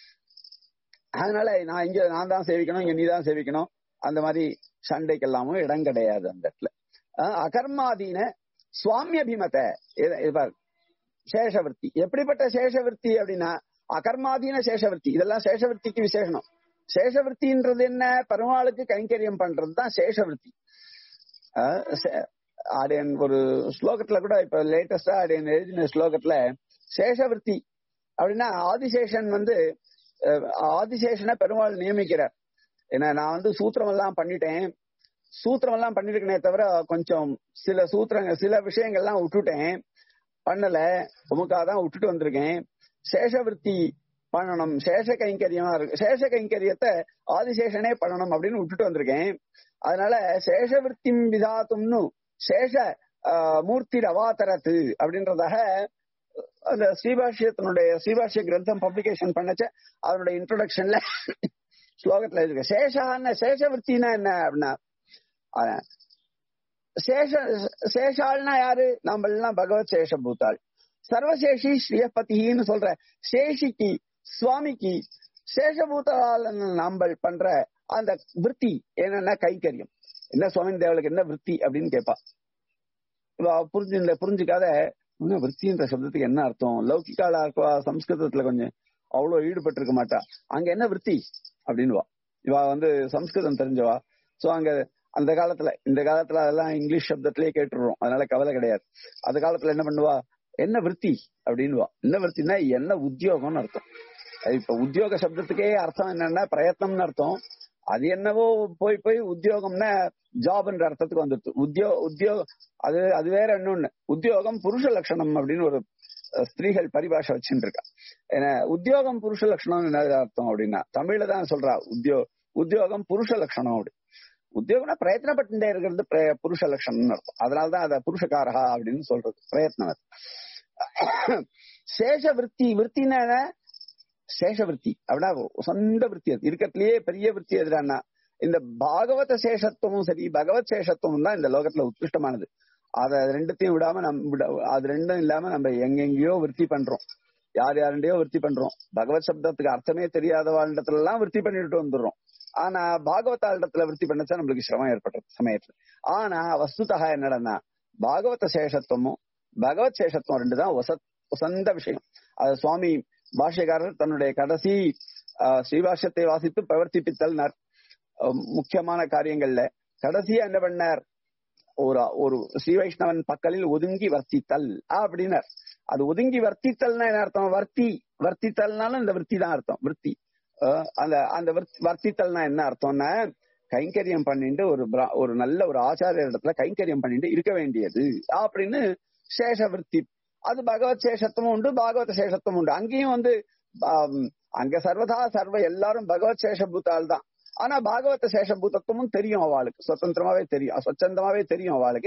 அதனால நான் இங்க நான் தான் சேவிக்கணும் இங்க நீ தான் சேவிக்கணும் அந்த மாதிரி சண்டைக்கெல்லாமும் இடம் கிடையாது அந்த இடத்துல அஹ் அகர்மாதீன சுவாமி அபிமத இது- இது பாரு. சேஷவர்த்தி எப்படிப்பட்ட சேஷவர்த்தி அப்படின்னா அகர்மாதீன சேஷவர்த்தி இதெல்லாம் சேஷவர்த்திக்கு விசேஷனம் சேஷவர்த்தின்றது என்ன பெருமாளுக்கு கைங்கரியம் பண்றது தான் சேஷவர்த்தி அஹ் சே- ஆடியன் ஒரு ஸ்லோகத்துல கூட இப்ப லேட்டஸ்டா ஆடியன் எழுதின ஸ்லோகத்துல சேஷவர்த்தி அப்படின்னா ஆதிசேஷன் வந்து அஹ், ஆதிசேஷனை பெருமாள் நியமிக்கிறார் ஏன்னா நான் வந்து சூத்திரம் எல்லாம் பண்ணிட்டேன் சூத்திரம் எல்லாம் பண்ணிருக்கனே தவிர கொஞ்சம் சில சூத்திரங்கள் சில விஷயங்கள்லாம் விட்டுட்டேன் பண்ணல உமக்காதான் விட்டுட்டு வந்திருக்கேன் சேஷவர்த்தி பண்ணணும் சேஷ கைங்கரியமா இருக்கு சேஷ கைங்கரியத்தை ஆதிசேஷனே பண்ணணும் அப்படின்னு விட்டுட்டு வந்திருக்கேன் அதனால சேஷவர்த்தி விதாத்தும்னு சேஷ ஆஹ், மூர்த்தி அவாதரத்து அப்படின்றதாக அந்த ஸ்ரீபாஷ்யத்தினுடைய ஸ்ரீபாஷ்ய கிரந்தம் பப்ளிகேஷன் பண்ணச்ச அதனுடைய இன்ட்ரோடக்ஷன்ல ஸ்லோகத்துல இருக்கு சேஷான சேஷவர்த்தினா என்ன அப்படின்னா அஹ், சேஷ சேஷால்னா யாரு நம்ம எல்லாம் பகவத் சேஷபூத்தாள் சர்வசேஷி ஸ்ரீயபதின்னு சொல்ற சேஷிக்கு சுவாமிக்கு சேஷபூதால நாம்பல் பண்ற அந்த விற்பி என்னன்னா கைங்கரியம் என்ன சுவாமி தேவளுக்கு என்ன விற்பி அப்படின்னு கேட்பா இவ புரிஞ்சு இந்த புரிஞ்சுக்காத இன்னும் விற்பின்ற சப்தத்துக்கு என்ன அர்த்தம் லௌகிகால சம்ஸ்கிருதத்துல கொஞ்சம் அவ்வளவு ஈடுபட்டு இருக்க மாட்டா அங்க என்ன விற்பி அப்படின்னுவா இவ வந்து சம்ஸ்கிருதம் தெரிஞ்சவா சோ அங்க அந்த காலத்துல இந்த காலத்துல அதெல்லாம் இங்கிலீஷ் சப்தத்திலேயே கேட்டுடுறோம் அதனால கவலை கிடையாது அந்த காலத்துல என்ன பண்ணுவா என்ன விற்பி அப்படின்னுவா என்ன விற்பின்னா என்ன உத்தியோகம்னு அர்த்தம் இப்ப உத்தியோக சப்தத்துக்கே அர்த்தம் என்னன்னா பிரயத்னம்னு அர்த்தம் அது என்னவோ போய் போய் உத்தியோகம்னா ஜாப்ன்ற அர்த்தத்துக்கு வந்துடுது உத்தியோ உத்தியோக அது அது வேற இன்னொன்னு உத்தியோகம் புருஷ லட்சணம் அப்படின்னு ஒரு ஸ்திரீகள் பரிபாஷை வச்சுட்டு இருக்கா ஏன்னா உத்தியோகம் புருஷ லட்சணம் என்ன அர்த்தம் அப்படின்னா தமிழ்ல தான் சொல்றா உத்தியோ உத்தியோகம் புருஷ லட்சணம் அப்படி உத்தியோகம்னா பிரயத்னப்பட்டுட்டே இருக்கிறது புருஷ லட்சணம்னு அர்த்தம் அதனாலதான் அத புருஷகாரகா அப்படின்னு சொல்றது பிரயத்னம் அது சேஷ விற்பி விற்த்தினா சேஷ விற்பி அப்படின்னா சொந்த விற்பி அது இருக்கிறதுலயே பெரிய விற்பி எதுனா இந்த பாகவத சேஷத்துவமும் சரி பகவத் சேஷத்துவம் தான் இந்த லோகத்துல உத்கிருஷ்டமானது அத ரெண்டுத்தையும் விடாம நம்ம அது ரெண்டும் இல்லாம நம்ம எங்கெங்கயோ விற்பி பண்றோம் யார் யாருண்டையோ விற்பி பண்றோம் பகவத் சப்தத்துக்கு அர்த்தமே தெரியாத வாழ்டத்துல எல்லாம் விற்பி பண்ணிட்டு வந்துடுறோம் ஆனா பாகவத ஆண்டத்துல விற்பி பண்ணச்சா நம்மளுக்கு சிரமம் ஏற்படுறது சமயத்துல ஆனா வஸ்துதா என்னடனா பாகவத சேஷத்துவமும் பகவத் சேஷத்துவம் ரெண்டு தான் உசந்த விஷயம் அது சுவாமி பாஷ்யக்காரர் தன்னுடைய கடைசி ஸ்ரீபாஷ்யத்தை வாசித்து பிரவர்த்திப்பித்தல்னார் முக்கியமான காரியங்கள்ல கடைசியா என்ன பண்ணார் ஒரு ஒரு ஸ்ரீ வைஷ்ணவன் பக்கலில் ஒதுங்கி வர்த்தித்தல் அப்படின்னார் அது ஒதுங்கி வர்த்தித்தல்னா என்ன அர்த்தம் வர்த்தி வர்த்தித்தல்னாலும் இந்த விற்பி தான் அர்த்தம் விற்பி அந்த அந்த வர்த்தித்தல்னா என்ன அர்த்தம்னா கைங்கரியம் பண்ணிட்டு ஒரு ஒரு நல்ல ஒரு ஆச்சாரிய இடத்துல கைங்கரியம் பண்ணிட்டு இருக்க வேண்டியது அப்படின்னு சேஷ விற்பி அது பகவத் சேஷத்துவம் உண்டு பாகவத சேஷத்துவம் உண்டு அங்கேயும் வந்து அங்க சர்வதா சர்வ எல்லாரும் பகவத் சேஷபூத்தால் தான் ஆனா பாகவத சேஷபூதத்துவமும் தெரியும் அவளுக்கு சுதந்திரமாவே தெரியும் சொச்சந்தமாவே தெரியும் அவளுக்கு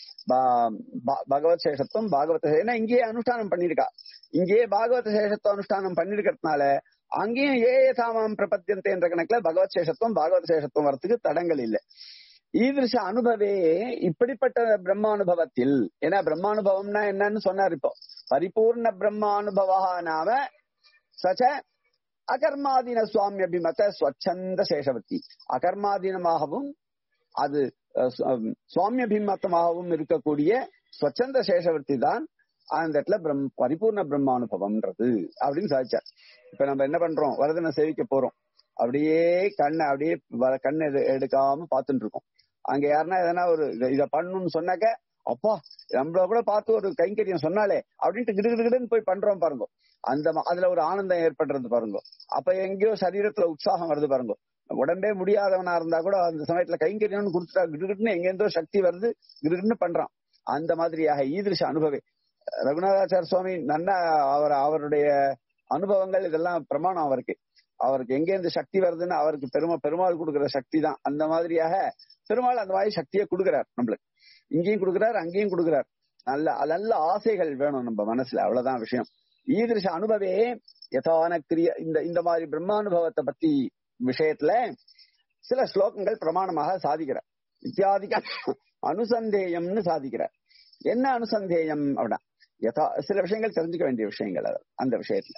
பகவத் சேஷத்துவம் பாகவத ஏன்னா இங்கேயே அனுஷ்டானம் பண்ணிருக்கா இங்கேயே பாகவத சேஷத்துவம் அனுஷ்டானம் பண்ணிருக்கிறதுனால அங்கேயும் ஏ தாமாம் பிரபத்தியந்தே என்ற கணக்குல பகவத் சேஷத்துவம் பாகவத சேஷத்துவம் வரத்துக்கு தடங்கள் இல்லை ஈதிருஷ அனுபவே இப்படிப்பட்ட பிரம்மானுபவத்தில் ஏன்னா பிரம்மானுபவம்னா என்னன்னு சொன்னார் இப்போ பரிபூர்ண பிரம்மானுபவா நாம சச்ச அகர்மாதீன சுவாமி அபிமத ஸ்வச்சந்த சேஷவர்த்தி அகர்மாதீனமாகவும் அது சுவாமி அபிமத்தமாகவும் இருக்கக்கூடிய ஸ்வச்சந்த சேஷவர்த்தி தான் அந்த இடத்துல பிரம் பரிபூர்ண பிரம்மானுபவம்ன்றது அப்படின்னு சாதிச்சார் இப்ப நம்ம என்ன பண்றோம் வரதனை சேவிக்க போறோம் அப்படியே கண்ணை அப்படியே கண்ணை எடுக்காம பார்த்துட்டு இருக்கோம் அங்க யாருன்னா எதனா ஒரு இத பண்ணணும்னு சொன்னாக்க அப்பா நம்மள கூட பார்த்து ஒரு கைங்கரியம் சொன்னாலே அப்படின்ட்டு கிடுகிடுன்னு போய் பண்றோம் பாருங்க அந்த அதுல ஒரு ஆனந்தம் ஏற்படுறது பாருங்க அப்ப எங்கேயோ சரீரத்துல உற்சாகம் வருது பாருங்க உடம்பே முடியாதவனா இருந்தா கூட அந்த சமயத்துல கைங்கரியம்னு கொடுத்துட்டா கிடுகிடுன்னு எங்கேருந்தோ சக்தி வருது கிடுகிடுன்னு பண்றான் அந்த மாதிரியாக ஈதிருஷ அனுபவே ரகுநாதாச்சார சுவாமி நன்னா அவர் அவருடைய அனுபவங்கள் இதெல்லாம் பிரமாணம் அவருக்கு அவருக்கு எங்க இருந்து சக்தி வருதுன்னு அவருக்கு பெருமா பெருமாள் கொடுக்குற சக்தி தான் அந்த மாதிரியாக பெருமாள் அந்த மாதிரி சக்தியை கொடுக்குறார் நம்மளுக்கு இங்கேயும் கொடுக்குறார் அங்கேயும் கொடுக்குறார் நல்ல நல்ல ஆசைகள் வேணும் நம்ம மனசுல அவ்வளவுதான் விஷயம் ஈதிருஷ அனுபவே யதான கிரிய இந்த இந்த மாதிரி பிரம்மானுபவத்தை பத்தி விஷயத்துல சில ஸ்லோகங்கள் பிரமாணமாக சாதிக்கிறார் இத்தியாதிக அனுசந்தேயம்னு சாதிக்கிறார் என்ன அனுசந்தேயம் அப்படின்னா யதா சில விஷயங்கள் தெரிஞ்சுக்க வேண்டிய விஷயங்கள் அந்த விஷயத்துல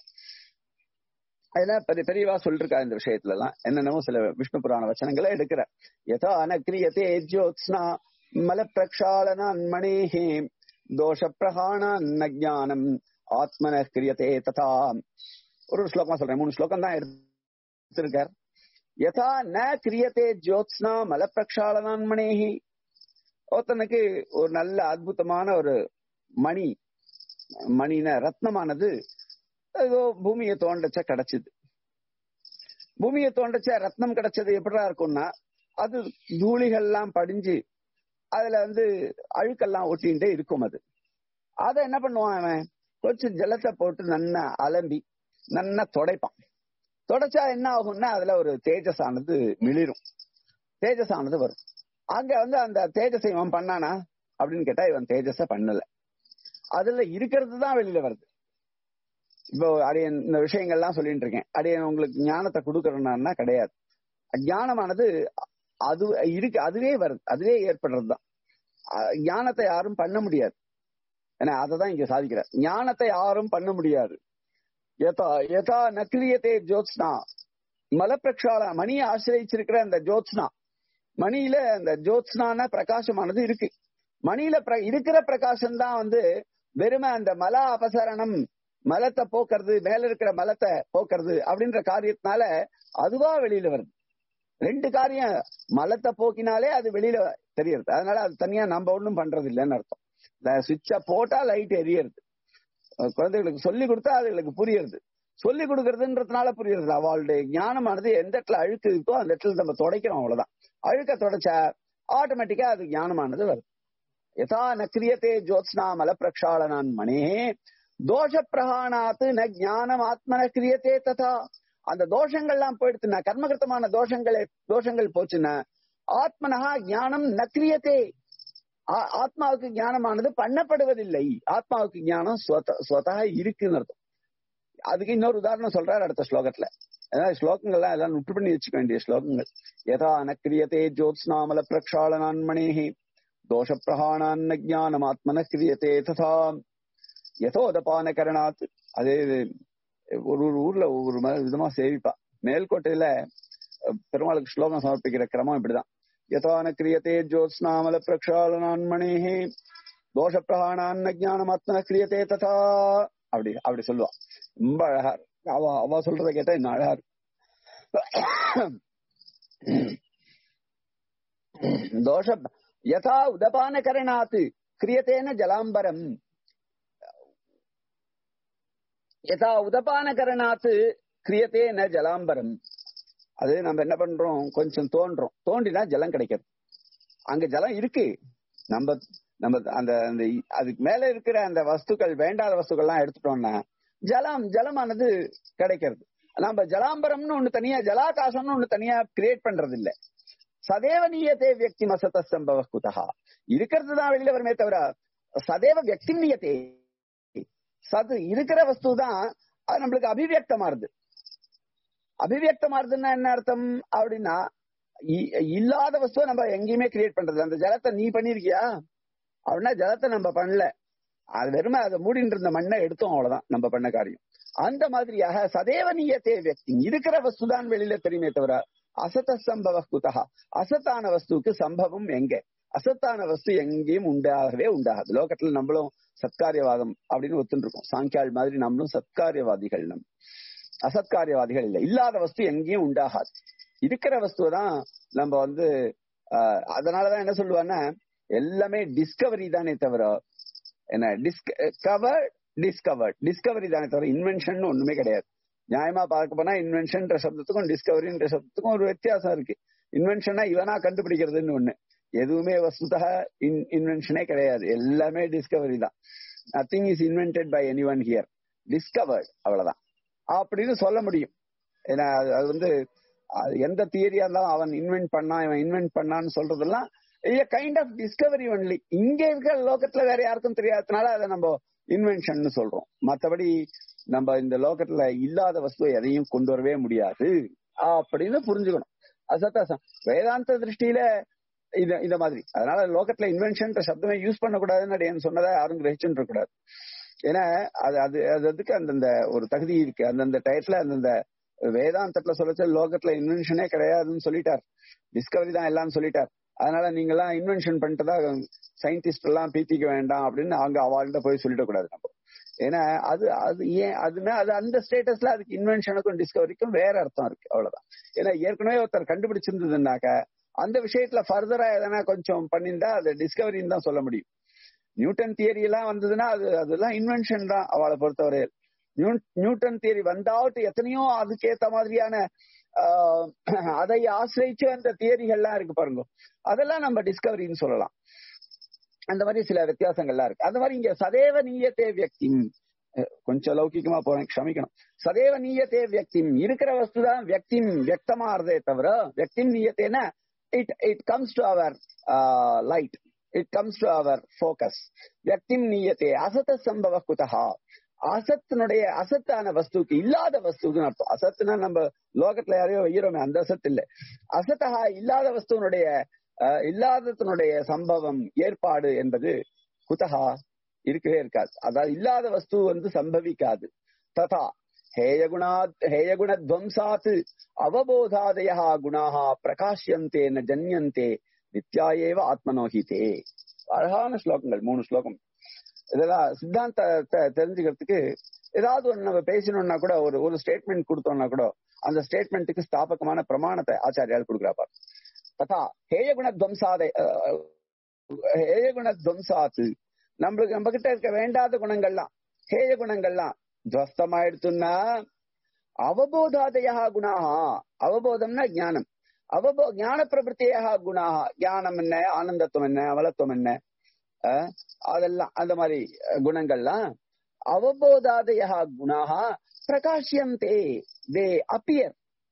அதெல்லாம் பெரிய பெரியவா சொல்லிருக்கா இந்த விஷயத்துல எல்லாம் என்னென்னமோ சில விஷ்ணு புராண வச்சனங்களை எடுக்கிற யதா அனக்ரியதே ஜோத்ஸ்னா மல பிரக்ஷாலனே தோஷ பிரகாண ஜானம் ஆத்மன கிரியதே ததா ஒரு ஸ்லோகமா சொல்றேன் மூணு ஸ்லோகம் தான் எடுத்திருக்கார் யதா ந கிரியதே ஜோத்ஸ்னா மல பிரக்ஷாலனான்மணேஹி ஒருத்தனுக்கு ஒரு நல்ல அற்புதமான ஒரு மணி மணின ரத்னமானது ஏதோ பூமியை தோண்டச்ச கிடைச்சது பூமியை தோண்டச்ச ரத்னம் கிடைச்சது எப்படிடா இருக்கும்னா அது தூளிகள்லாம் படிஞ்சு அதுல வந்து அழுக்கெல்லாம் ஒட்டிகிட்டே இருக்கும் அது அதை என்ன பண்ணுவான் அவன் கொஞ்சம் ஜலத்தை போட்டு நன்னா அலம்பி நன்னா தொடைப்பான் தொடச்சா என்ன ஆகும்னா அதுல ஒரு தேஜஸ் ஆனது மிளிரும் தேஜஸ் ஆனது வரும் அங்க வந்து அந்த தேஜஸை இவன் பண்ணானா அப்படின்னு கேட்டா இவன் தேஜஸ பண்ணல அதுல இருக்கிறது தான் வெளியில வருது இப்போ அடியன் இந்த விஷயங்கள்லாம் சொல்லிட்டு இருக்கேன் அடியன் உங்களுக்கு ஞானத்தை கொடுக்கறேன்னா கிடையாது ஞானமானது அது இருக்கு அதுவே வருது அதுவே ஏற்படுறது தான் ஞானத்தை யாரும் பண்ண முடியாது ஏன்னா அததான் இங்க சாதிக்கிறார் ஞானத்தை யாரும் பண்ண முடியாது யதா யதா நக்கிரியத்தே ஜோத்ஸ்னா மலப்பிரக்ஷால மணியை ஆசிரியச்சிருக்கிற அந்த ஜோத்ஸ்னா மணியில அந்த ஜோத்ஸ்னான பிரகாசமானது இருக்கு மணியில பிர- இருக்கிற பிரகாசம் தான் வந்து வெறுமை அந்த மல அபசரணம் மலத்தை போக்குறது மேல இருக்கிற மலத்தை போக்குறது அப்படின்ற காரியத்தினால அதுவா வெளியில வருது ரெண்டு காரியம் மலத்தை போக்கினாலே அது வெளியில தெரியறது அதனால அது தனியா நம்ம ஒண்ணும் பண்றது இல்லைன்னு அர்த்தம் இந்த சுவிட்ச போட்டா லைட் எரியறது அஹ் குழந்தைகளுக்கு சொல்லி கொடுத்தா அதுகளுக்கு புரியுறது சொல்லி கொடுக்கறதுன்றதுனால புரியுறது அவளுடைய ஞானமானது எந்த இடத்துல அழுக்கு இருக்கோ அந்த இடத்துல நம்ம துடைக்கிறோம் அவ்வளவுதான் அழுக்க தொடச்சா ஆட்டோமேட்டிக்கா அது ஞானமானது வருது யதா நக்கிரியத்தே ஜோத்ஸ்னா மல பிரக்ஷாளனான் மணே தோஷ பிரகாணாத்து ந ஞானம் ஆத்மன கிரியத்தே ததா அந்த தோஷங்கள்லாம் போயிடுச்சுன்னா கர்மகிருத்தமான தோஷங்கள் தோஷங்கள் போச்சுன்னா ஆத்மனஹா ஞானம் நக்கிரியத்தே ஆ- ஆத்மாவுக்கு ஞானமானது பண்ணப்படுவதில்லை ஆத்மாவுக்கு ஞானம் ஸ்வத- ஸ்வதா இருக்குன்னு அர்த்தம் அதுக்கு இன்னொரு உதாரணம் சொல்றாரு அடுத்த ஸ்லோகத்துல அதாவது ஸ்லோகங்கள்லாம் எல்லாம் நுட்டு பண்ணி வச்சுக்க வேண்டிய ஸ்லோகங்கள் யதா நக்கிரியத்தே ஜோத்ஸ்நாமல பிரக்ஷாளனான்மணேஹி தோஷ பிரகாணான்ன ஞானம் ஆத்மன கிரியத்தே ததா யதோதபான கரணாத் அதே இது ஒரு ஒரு ஊர்ல ஒவ்வொரு ம- விதமா சேவிப்பா மேல்கோட்டையில அஹ், பெருமாளுக்கு ஸ்லோகம் சமர்ப்பிக்கிற கிரமம் இப்படிதான் யதான கிரியத்தே ஜோத்ஸ்நாமல பிரக்ஷாளனான்மணேஹி தோஷ பிரகாணான்ன ஞானம் ஆத்மன கிரியத்தே ததா அப்படி அப்படி சொல்லுவா ரொம்ப அழகா இருக்கு. அவ அவ சொல்றத கேட்டா இன்னும் அழகா இருக்கு தோஷ யதா உதபான கரணாத் கிரியத்தேன ஜலாம்பரம் யதா உதபான கரணாத் கிரியத்தே ந ஜலாம்பரம் அது நம்ம என்ன பண்றோம் கொஞ்சம் தோன்றோம் தோண்டினா ஜலம் கிடைக்கிறது அங்க ஜலம் இருக்கு நம்ம நம்ம அந்த அந்த இ- அதுக்கு மேல இருக்கிற அந்த வஸ்துக்கள் வேண்டாத வஸ்துக்கள்லாம் எடுத்துட்டோம்னா ஜலம் ஜலமானது கிடைக்கிறது நம்ம ஜலாம்பரம்னு ஒண்ணு தனியா ஜலாகாசம்னு ஒண்ணு தனியா கிரியேட் பண்றது இல்ல சதேவ நீயத்தே வியக்தி மசத சம்பவ குதா இருக்கிறது தான் வெளியில வருமே தவிர சதேவ வியக்தி நீயத்தே சது இருக்கிற வஸ்து தான் அது நம்மளுக்கு அபிவியக்தமாறுது அபிவியக்தமாறுதுன்னா என்ன அர்த்தம் அப்படின்னா இ- இல்லாத வஸ்துவை நம்ம எங்கேயுமே கிரியேட் பண்றது இல்ல. அந்த ஜலத்தை நீ பண்ணிருக்கியா அப்படின்னா ஜலத்தை நம்ம பண்ணல அது வெறுமை அதை மூடிட்டு இருந்த மண்ணை எடுத்தோம் அவ்வளவுதான் நம்ம பண்ண காரியம் அந்த மாதிரியாக சதேவ நீயத்தே வியக்தி இருக்கிற வஸ்து தான் வெளியில தெரியுமே தவிர அசத சம்பவ குதா அசத்தான வஸ்துக்கு சம்பவம் எங்க அசத்தான வஸ்து எங்கேயும் உண்டாகவே உண்டாகாது லோகத்துல நம்மளும் சத்காரியவாதம் அப்படின்னு ஒத்துட்டு இருக்கோம் சாங்கியாள் மாதிரி நம்மளும் சத்காரியவாதிகள் நம் அசத்காரியவாதிகள் இல்ல இல்லாத வஸ்து எங்கேயும் உண்டாகாது இருக்கிற வஸ்துவை தான் நம்ம வந்து ஆஹ், அதனாலதான் என்ன சொல்லுவான்னா எல்லாமே டிஸ்கவரி தானே தவிர என்ன டிஸ்கவர் டிஸ்கவர்ட் டிஸ்கவரி தானே தவிர இன்வென்ஷன் ஒண்ணுமே கிடையாது நியாயமா பார்க்க போனா இன்வென்ஷன்ற சப்தத்துக்கும் டிஸ்கவரின்ற சப்தத்துக்கும் ஒரு வித்தியாசம் இருக்கு இன்வென்ஷனா இவனா கண்டுபிடிக்கிறதுன்னு ஒண்ணு எதுவுமே வஸ்துதா இன்வென்ஷனே கிடையாது எல்லாமே டிஸ்கவரி தான் nothing is invented by anyone here discovered அவ்வளவுதான் அப்படின்னு சொல்ல முடியும் ஏன்னா அது அது வந்து அது எந்த தியரியா இருந்தாலும் அவன் இன்வென்ட் பண்ணான் இவன் இன்வென்ட் பண்ணான்னு சொல்றதெல்லாம் கைண்ட் ஆஃப் டிஸ்கவரி ஒன்லி இங்க இருக்கிற லோகத்துல வேற யாருக்கும் தெரியாததுனால அதை நம்ம இன்வென்ஷன் சொல்றோம் மத்தபடி நம்ம இந்த லோகத்துல இல்லாத வஸ்துவை எதையும் கொண்டு வரவே முடியாது அப்படின்னு புரிஞ்சுக்கணும் அசத்தாசம் வேதாந்த திருஷ்டியில இது இந்த மாதிரி அதனால லோகத்துல இன்வென்ஷன் சப்தமே யூஸ் பண்ணக்கூடாதுன்னு என் சொன்னதா யாரும் கிரகிச்சுட்டு கூடாது ஏன்னா அது அது அது அதுக்கு அந்தந்த ஒரு தகுதி இருக்கு அந்தந்த டயத்துல அந்தந்த வேதாந்தத்துல சொல்லச்ச லோகத்துல இன்வென்ஷனே கிடையாதுன்னு சொல்லிட்டார் டிஸ்கவரி தான் எல்லாம் சொல்லிட்டார் அதனால நீங்க எல்லாம் இன்வென்ஷன் பண்ணிட்டதா சயின்டிஸ்ட் எல்லாம் பீத்திக்க வேண்டாம் அப்படின்னு அங்க அவள்கிட்ட போய் சொல்லிடக்கூடாது நம்ம ஏன்னா அது அது ஏன் அதுனா அது அந்த ஸ்டேட்டஸ்ல அதுக்கு இன்வென்ஷனுக்கும் டிஸ்கவரிக்கும் வேற அர்த்தம் இருக்கு அவ்வளவுதான் ஏன்னா ஏற்கனவே ஒருத்தர் கண்டுபிடிச்சிருந்ததுனாக்க அந்த விஷயத்துல ஃபர்தரா எதனா கொஞ்சம் பண்ணியிருந்தா அது டிஸ்கவரின்னு தான் சொல்ல முடியும் நியூட்டன் தியரி எல்லாம் வந்ததுன்னா அது அதெல்லாம் இன்வென்ஷன் தான் அவளை பொறுத்தவரை நியூட்டன் தியரி வந்தாவட்டு எத்தனையோ அதுக்கேத்த மாதிரியான ஆஹ், அதை ஆசிரிச்சு அந்த தியரிகள்லாம் இருக்கு பாருங்க அதெல்லாம் நம்ம டிஸ்கவரின்னு சொல்லலாம் அந்த மாதிரி சில வித்தியாசங்கள்லாம் இருக்கு அந்த மாதிரி இங்க சதேவ நீயத்தே வியக்தி கொஞ்சம் லௌகிகமா போறேன் க்ஷமிக்கணும் சதேவ நீயத்தே வியக்தி இருக்கிற வஸ்து தான் வியக்தி வியக்தமாறதே தவிர வியக்தி நீயத்தேனா it it comes to our light it comes to our focus வியக்தி நீயத்தே அசத சம்பவ குதா அசத்தினுடைய அசத்தான வஸ்துக்கு இல்லாத வஸ்துக்குன்னு அர்த்தம் அசத்துனா நம்ம லோகத்துல யாரையோ வைக்கிறோமே அந்த அசத்து இல்ல அசத்தகா இல்லாத வஸ்துவனுடைய அஹ், இல்லாததனுடைய சம்பவம் ஏற்பாடு என்பது குதகா இருக்கவே இருக்காது அதாவது இல்லாத வஸ்து வந்து சம்பவிக்காது ததா ஹேயகுணாத் ஹேயகுணத்வம்சாத் அவபோதாதய குணாக பிரகாஷ்யந்தே ந ஜன்யந்தே நித்யாயேவ ஆத்மனோஹிதே அழகான ஸ்லோகங்கள் மூணு ஸ்லோகம் இதெல்லாம் சித்தாந்தத்தை தெரிஞ்சுக்கிறதுக்கு ஏதாவது ஒண்ணு நம்ம பேசணும்னா கூட ஒரு ஒரு ஸ்டேட்மெண்ட் கொடுத்தோம்னா கூட அந்த ஸ்டேட்மெண்ட்டுக்கு ஸ்தாபகமான பிரமாணத்தை ஆச்சாரியால் கொடுக்குறாப்பா ததா ஹேயகுணத்வம்சாதை ஹேயகுணத்வம்சாத்து நம்மளுக்கு நம்ம கிட்ட இருக்க வேண்டாத குணங்கள்லாம் ஹேய குணங்கள்லாம் துவஸ்தமாயிடுத்துன்னா அவபோதாதயா குணாக அவபோதம்னா ஞானம் அவபோ ஞான பிரபத்தியாக குணாக ஞானம் என்ன ஆனந்தத்துவம் என்ன அவலத்துவம் என்ன அஹ், அதெல்லாம் அந்த மாதிரி அஹ், குணங்கள்லாம் அவபோதாதயா குணாக பிரகாஷ்யந்தே தே அப்பியர்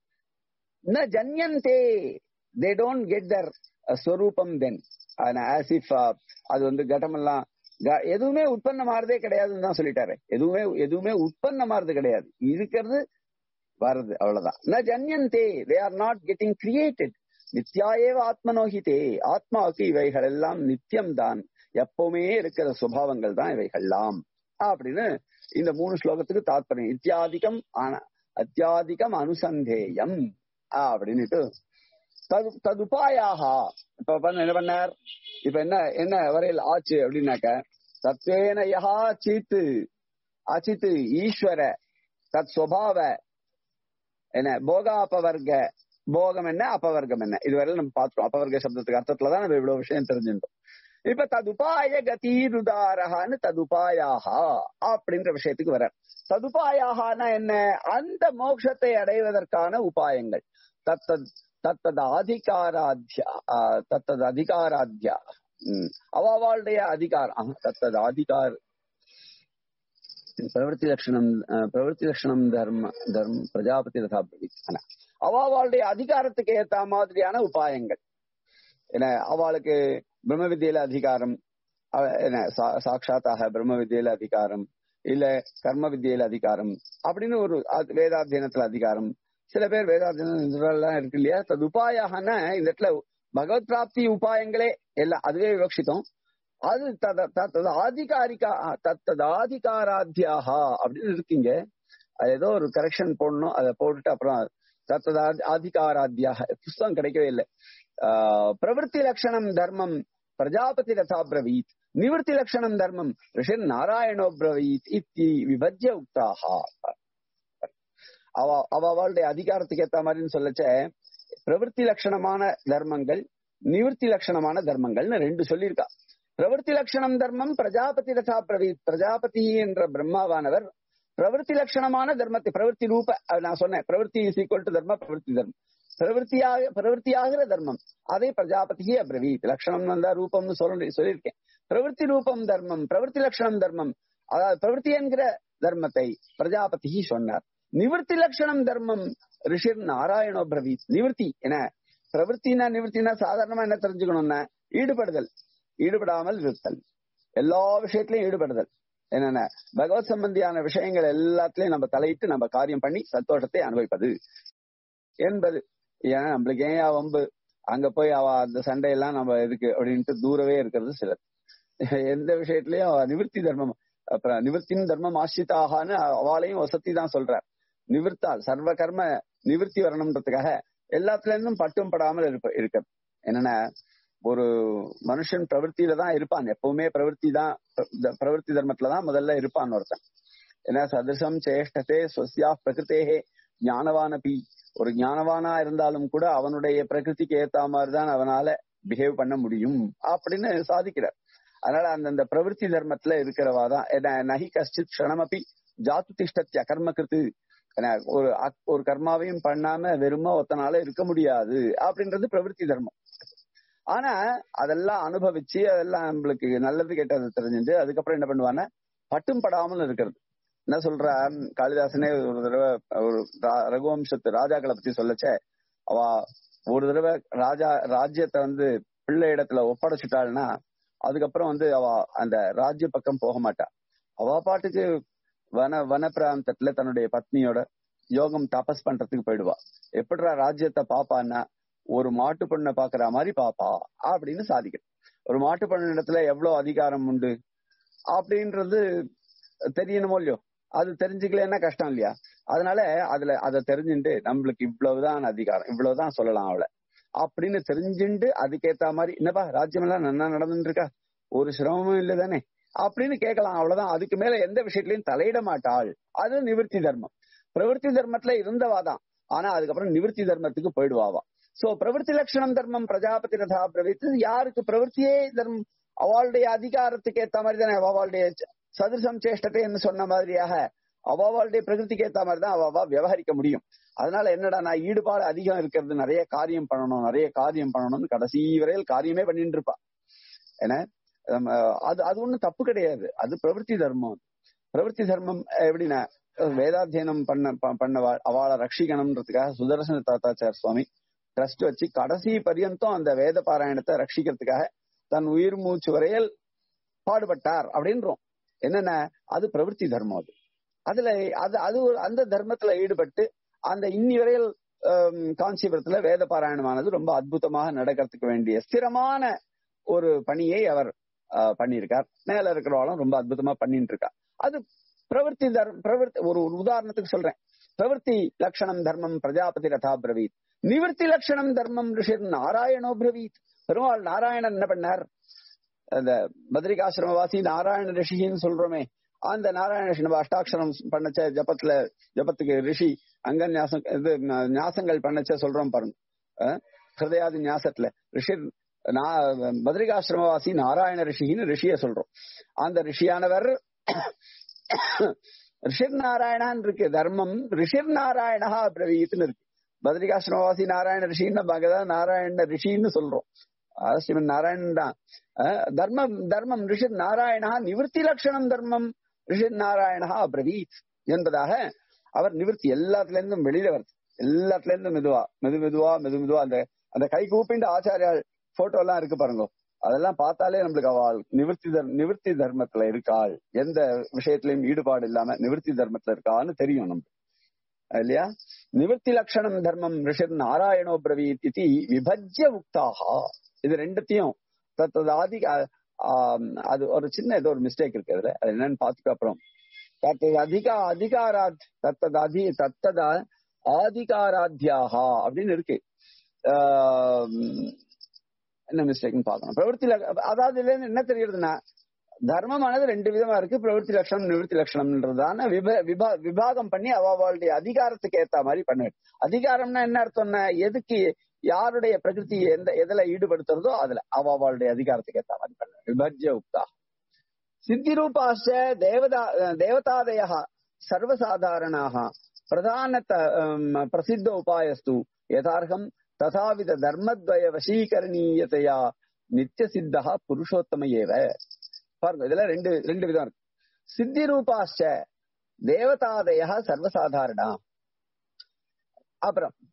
ந ஜன்யந்தே தே டோன்ட் கெட் தர் ஸ்வரூபம் தென் ஆஸ் இஃப் அது வந்து கடமெல்லாம் க- எதுவுமே உற்பத்தமாறதே கிடையாதுன்னு தான் சொல்லிட்டாரு எதுவுமே எதுவுமே உற்பத்தமாறது கிடையாது இருக்கிறது வருது அவ்வளவுதான் ந ஜன்யந்தே தே ஆர் நாட் கெட்டிங் கிரியேட்டட் நித்யாயேவ ஆத்மனோகிதே ஆத்மாவுக்கு இவைகள் எல்லாம் நித்தியம் தான் எப்பவுமே இருக்கிற சுபாவங்கள் தான் இவைகள்லாம் அப்படின்னு இந்த மூணு ஸ்லோகத்துக்கு தாத்பரியம் இத்தியாதிகம் ஆன அத்தியாதிகம் அனுசந்தேயம் அப்படின்னுட்டு தது ததுபாயாக இப்ப பண்ண என்ன பண்ணார் இப்ப என்ன என்ன வரையில் ஆச்சு அப்படின்னாக்க தத்வேன யஹா சித்து அச்சித்து ஈஸ்வர தத் சுவாவ என்ன போகாபவர்க போகம் என்ன அபவர்க்கம் என்ன இதுவரை நம்ம பார்த்தோம் அபவர்க்க சப்தத்துக்கு அர்த்தத்துல தான் நம்ம இவ்வளவு விஷயம் தெரிஞ்சிருந்தோம் இப்ப ததுபாய கதீருதாரகான்னு ததுபாயாகா அப்படின்ற விஷயத்துக்கு வர ததுபாயாகனா என்ன அந்த மோட்சத்தை அடைவதற்கான உபாயங்கள் தத்தத் தத்தது அதிகாராத்யா ஆஹ், தத்தது அதிகாராத்யா ம். அவாவாளுடைய அதிகாரம் தத்தது அதிகார் பிரவருத்தி லட்சணம் அஹ், பிரவருத்தி லட்சணம் தர்ம தர்ம பிரஜாபதி ததா பிரவீத் அவாவாளுடைய அதிகாரத்துக்கு ஏத்த மாதிரியான உபாயங்கள் என்ன அவளுக்கு பிரம்ம வித்தியில அதிகாரம் அவ- என்ன சா- சாட்சாத்தாக பிரம்ம வித்தியில அதிகாரம் இல்ல கர்ம வித்தியில அதிகாரம் அப்படின்னு ஒரு அ- வேதாத்தியனத்துல அதிகாரம் சில பேர் வேதாத்தியனம் இதெல்லாம் இருக்கு இல்லையா தது உபாயகன்னா இந்த இடத்துல பகவத் பிராப்தி உபாயங்களே எல்லாம் அதுவே விவக்ஷித்தம் அது தத- தத்தது ஆதிகாரிகா தத்தது ஆதிகாராத்தியாகா அப்படின்னு இருக்கீங்க அது ஏதோ ஒரு கரெக்ஷன் போடணும் அதை போட்டுட்டு அப்புறம் தத்தது ஆதி- ஆதிகாராத்தியாக புஸ்தகம் கிடைக்கவே இல்லை ஆஹ் பிரவருத்தி லட்சணம் தர்மம் பிரஜாபதி ரதா பிரவீத் நிவர்த்தி லட்சணம் தர்மம் ரிஷன் நாராயணோ பிரவீத் இத்தி விபஜ்ய உக்தாகா அவ அவ அவளுடைய அதிகாரத்துக்கு ஏத்த மாதிரின்னு சொல்லச்ச பிரவருத்தி லட்சணமான தர்மங்கள் நிவர்த்தி லட்சணமான தர்மங்கள்னு ரெண்டு சொல்லியிருக்கா பிரவருத்தி லட்சணம் தர்மம் பிரஜாபதி ரதா பிரவீத் பிரஜாபதி என்ற பிரம்மாவானவர் பிரவருத்தி லட்சணமான தர்மத்தை பிரவருத்தி ரூப அது நான் சொன்னேன் பிரவருத்தி இஸ் ஈக்குவல் டு தர்ம பிரவருத்தி தர்மம் பிரவருத்தியாக பிரவருத்தியாகிற தர்மம் அதை பிரஜாபதியே அப்ரவீத் லட்சணம் வந்தா ரூபம்னு சொல்ல சொல்லியிருக்கேன் பிரவருத்தி ரூபம் தர்மம் பிரவருத்தி லட்சணம் தர்மம் அதாவது பிரவருத்தி என்கிற தர்மத்தை பிரஜாபதி சொன்னார் நிவர்த்தி லட்சணம் தர்மம் ரிஷிர் நாராயணோ பிரவீத் நிவர்த்தி என பிரவருத்தினா நிவர்த்தினா சாதாரணமா என்ன தெரிஞ்சுக்கணும்னா ஈடுபடுதல் ஈடுபடாமல் இருத்தல் எல்லா விஷயத்திலையும் ஈடுபடுதல் என்னென்ன பகவத் சம்பந்தியான விஷயங்கள் எல்லாத்துலயும் நம்ம தலையிட்டு நம்ம காரியம் பண்ணி சந்தோஷத்தை அனுபவிப்பது என்பது ஏன்னா நம்மளுக்கு ஏன் வம்பு அங்க போய் அவ அந்த சண்டையெல்லாம் நம்ம எதுக்கு அப்படின்ட்டு தூரவே இருக்கிறது சிலர் எந்த விஷயத்திலயும் அவ நிவர்த்தி தர்மம் அப்புறம் நிவர்த்தின் தர்மம் ஆசிரிதாகான்னு அவளையும் வசதி தான் சொல்றார் நிவிர்த்தால் சர்வ கர்ம நிவர்த்தி வரணும்ன்றதுக்காக எல்லாத்துல இருந்தும் பட்டும் படாமல் இருப்ப இருக்கிறது என்னன்னா ஒரு மனுஷன் பிரவൃத்தியில தான் இருப்பான் எப்பவுமே பிரவൃத்தி தான் பிர- பிரவೃத்தி தர்மத்துல தான் முதல்ல இருப்பான் ஒருத்தன் ஏன்னா சதிருஷம் சேஷ்டத்தே ஸ்வசியா பிரகிருத்தேகே ஞானவானபி ஒரு ஞானவானா இருந்தாலும் கூட அவனுடைய பிரகிருதிக்கு ஏத்த மாதிரிதான் அவனால பிஹேவ் பண்ண முடியும் அப்படின்னு சாதிக்கிறார் அதனால அந்தந்த பிரவೃத்தி தர்மத்துல இருக்கிறவா தான் என்ன நகி கஷ்டித் க்ஷணமபி ஜாத்து திஷ்டத்திய கர்ம கிருத்து என்ன, ஒரு அக்- ஒரு கர்மாவையும் பண்ணாம வெறுமா ஒத்தனால இருக்க முடியாது அப்படின்றது பிரவೃத்தி தர்மம் ஆனா அதெல்லாம் அனுபவிச்சு அதெல்லாம் நம்மளுக்கு நல்லது கெட்டது தெரிஞ்சுட்டு அதுக்கப்புறம் என்ன பண்ணுவான்னா பட்டும் படாமல் இருக்கிறது என்ன சொல்றார் காளிதாசனே ஒரு தடவை ஒரு ரா- ரகுவம்சத்து ராஜாக்களை பத்தி சொல்லச்ச அவ ஒரு தடவை ராஜா ராஜ்யத்தை வந்து பிள்ளை இடத்துல ஒப்படைச்சிட்டாள்னா அதுக்கப்புறம் வந்து அவ அந்த ராஜ்ய பக்கம் போக மாட்டா அவ பாட்டுக்கு வன வன பிராந்தத்துல தன்னுடைய பத்னியோட யோகம் தபஸ் பண்றதுக்கு போயிடுவா எப்படிடா ராஜ்யத்தை பாப்பான்னா ஒரு மாட்டு பொண்ணை பாக்குற மாதிரி பாப்பா அப்படின்னு சாதிக்கிறேன் ஒரு மாட்டு பொண்ணு இடத்துல எவ்வளவு அதிகாரம் உண்டு அப்படின்றது தெரியணுமோ இல்லையோ அது தெரிஞ்சுக்கலன்னா கஷ்டம் இல்லையா அதனால அதுல அதை தெரிஞ்சுட்டு நம்மளுக்கு இவ்வளவுதான் அதிகாரம் இவ்வளவுதான் சொல்லலாம் அவளை அப்படின்னு தெரிஞ்சுண்டு அதுக்கேத்த மாதிரி என்னப்பா ராஜ்யம் எல்லாம் நன்னா நடந்துட்டு இருக்கா ஒரு சிரமமும் இல்லை தானே அப்படின்னு கேட்கலாம் அவ்வளவுதான் அதுக்கு மேல எந்த விஷயத்திலையும் தலையிட மாட்டாள் அது நிவர்த்தி தர்மம் பிரவருத்தி தர்மத்துல இருந்தவாதான் ஆனா அதுக்கப்புறம் நிவர்த்தி தர்மத்துக்கு போயிடுவாவா சோ பிரவருத்தி லட்சணம் தர்மம் பிரஜாபதி ரதா பிரவித்து யாருக்கு பிரவருத்தியே தர்மம் அவளுடைய அதிகாரத்துக்கு ஏத்த மாதிரி தானே அவளுடைய சதுசம் சேஷ்டத்தைன்னு சொன்ன மாதிரியாக அவளுடைய பிரகிருதிக்கு ஏத்த மாதிரி தான் அவ விவகரிக்க முடியும் அதனால என்னடா நான் ஈடுபாடு அதிகம் இருக்கிறது நிறைய காரியம் பண்ணணும் நிறைய காரியம் பண்ணணும்னு கடைசி வரையில் காரியமே பண்ணிட்டு இருப்பா ஏன்னா அது அது ஒண்ணும் தப்பு கிடையாது அது பிரவருத்தி தர்மம் பிரவருத்தி தர்மம் எப்படின்னா வேதாத்தியனம் பண்ண பண்ண அவளை ரட்சிக்கணும்ன்றதுக்காக சுதர்சன தாத்தாச்சார் சுவாமி ட்ரஸ்ட் வச்சு கடைசி பரியந்தம் அந்த வேத பாராயணத்தை ரட்சிக்கிறதுக்காக தன் உயிர் மூச்சு வரையில் பாடுபட்டார் அப்படின்றோம் என்னென்ன அது பிரவருத்தி தர்மம் அது அதுல அது அது அந்த தர்மத்துல ஈடுபட்டு அந்த இன்னி வரையில் காஞ்சிபுரத்துல வேத பாராயணமானது ரொம்ப அற்புதமாக நடக்கிறதுக்கு வேண்டிய ஸ்திரமான ஒரு பணியை அவர் பண்ணியிருக்கார் மேல இருக்கிறவாளும் ரொம்ப அற்புதமா பண்ணிட்டு இருக்கா அது பிரவருத்தி தர்ம பிரவருத்தி ஒரு உதாரணத்துக்கு சொல்றேன் பிரவருத்தி லட்சணம் தர்மம் பிரஜாபதி ரதா பிரவீத் நிவர்த்தி லட்சணம் தர்மம் ரிஷிர் நாராயணோ பிரவீத் பெருமாள் நாராயணன் என்ன பண்ணார் அந்த பத்ரிகாசிரமவாசி நாராயண ரிஷின்னு சொல்றோமே அந்த நாராயண ரிஷி நம்ம அஷ்டாட்சரம் பண்ணச்ச ஜபத்துல ஜபத்துக்கு ரிஷி அங்க ஞாசம் இது ஞாசங்கள் பண்ணச்ச சொல்றோம் பாருங்க ஹிருதயாதி ஞாசத்துல ரிஷி பத்ரிகாசிரமவாசி நாராயண ரிஷின்னு ரிஷிய சொல்றோம் அந்த ரிஷியானவர் ரிஷிர் நாராயணான் இருக்கு தர்மம் ரிஷிர் நாராயணா பிரவீத்னு இருக்கு பத்ரிகாசிரமவாசி நாராயண ரிஷின்னு பகதான் நாராயண ரிஷின்னு சொல்றோம் ஸ்ரீமன் நாராயணன் தான் தர்மம் தர்மம் ரிஷிர் நாராயணா நிவர்த்தி லட்சணம் தர்மம் ரிஷிர் நாராயணா பிரவீத் என்பதாக அவர் நிவர்த்தி எல்லாத்துல இருந்தும் வெளியில வருது எல்லாத்துல இருந்தும் மெதுவா மெது மெதுவா மெது மெதுவா அந்த அந்த கை கூப்பிண்டு ஆச்சாரியால் போட்டோ எல்லாம் இருக்கு பாருங்க அதெல்லாம் பார்த்தாலே நம்மளுக்கு அவள் நிவர்த்தி தர் நிவர்த்தி தர்மத்துல இருக்காள் எந்த விஷயத்திலையும் ஈடுபாடு இல்லாம நிவர்த்தி தர்மத்துல இருக்கான்னு தெரியும் நம்ம இல்லையா நிவர்த்தி லட்சணம் தர்மம் ரிஷர் நாராயணோ பிரவீத் இது விபஜ்ய உக்தாகா இது ரெண்டுத்தையும் தத்ததாதி அது ஒரு சின்ன ஏதோ ஒரு மிஸ்டேக் இருக்கு அதுல அது என்னன்னு பாத்துக்க அப்புறம் தத்தது அதிகா அதிகாராத் தத்தது அதி தத்ததா ஆதிகாராத்தியாகா அப்படின்னு இருக்கு என்ன மிஸ்டேக்னு பாக்கணும் பிரவருத்தி அதாவது இதுல இருந்து என்ன தெரியுதுன்னா தர்மமானது ரெண்டு விதமா இருக்கு பிரவருத்தி லட்சணம் நிவர்த்தி லட்சணம்ன்றதான விபா விபாகம் பண்ணி அவளுடைய அதிகாரத்துக்கு ஏத்த மாதிரி பண்ண அதிகாரம்னா என்ன அர்த்தம்னா எதுக்கு யாருடைய பிரகிருதி எந்த எதுல ஈடுபடுத்துறதோ அதுல அவளுடைய அதிகாரத்துக்கு ஏத்த மாதிரி பண்ண விபஜ்ய உக்தா சித்தி ரூபாச்ச தேவதா தேவதாதய சர்வசாதாரணாக பிரதான பிரசித்த உபாயஸ்து யதார்த்தம் ததாவித தர்மத்வய வசீகரணீயத்தையா நித்திய சித்தா புருஷோத்தம ஏவ பாருங்க இதுல ரெண்டு ரெண்டு விதம் இருக்கு சித்தி ரூபாச்ச தேவதாதய சர்வசாதாரணா அப்புறம்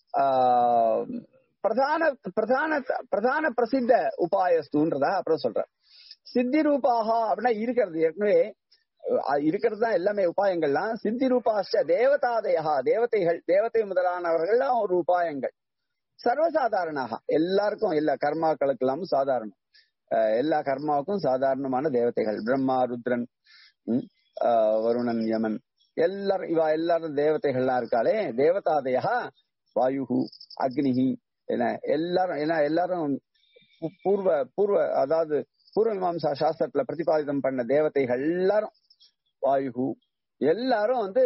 பிரதான பிரதான பிரதான பிரசித்த உபாயஸ்துன்றதா அப்புறம் சொல்ற சித்தி ரூபாக அப்படின்னா இருக்கிறது ஏற்கனவே இருக்கிறது தான் எல்லாமே உபாயங்கள்லாம் சித்தி ரூபாச்ச தேவதாதயா தேவதைகள் தேவதை முதலானவர்கள்லாம் ஒரு உபாயங்கள் சர்வசாதாரணாக எல்லாருக்கும் எல்லா கர்மாக்களுக்கு எல்லாமும் சாதாரணம் எல்லா கர்மாவுக்கும் சாதாரணமான தேவதைகள் பிரம்மா ருத்ரன் வருணன் யமன் எல்லாரும் இவா எல்லாரும் தேவதைகள்லாம் இருக்காளே தேவதாதயா வாயு அக்னிஹி என்ன எல்லாரும் ஏன்னா எல்லாரும் பூர்வ பூர்வ அதாவது பூர்வ மீமாசா சாஸ்திரத்துல பிரதிபாதிதம் பண்ண தேவதைகள் எல்லாரும் வாயு எல்லாரும் வந்து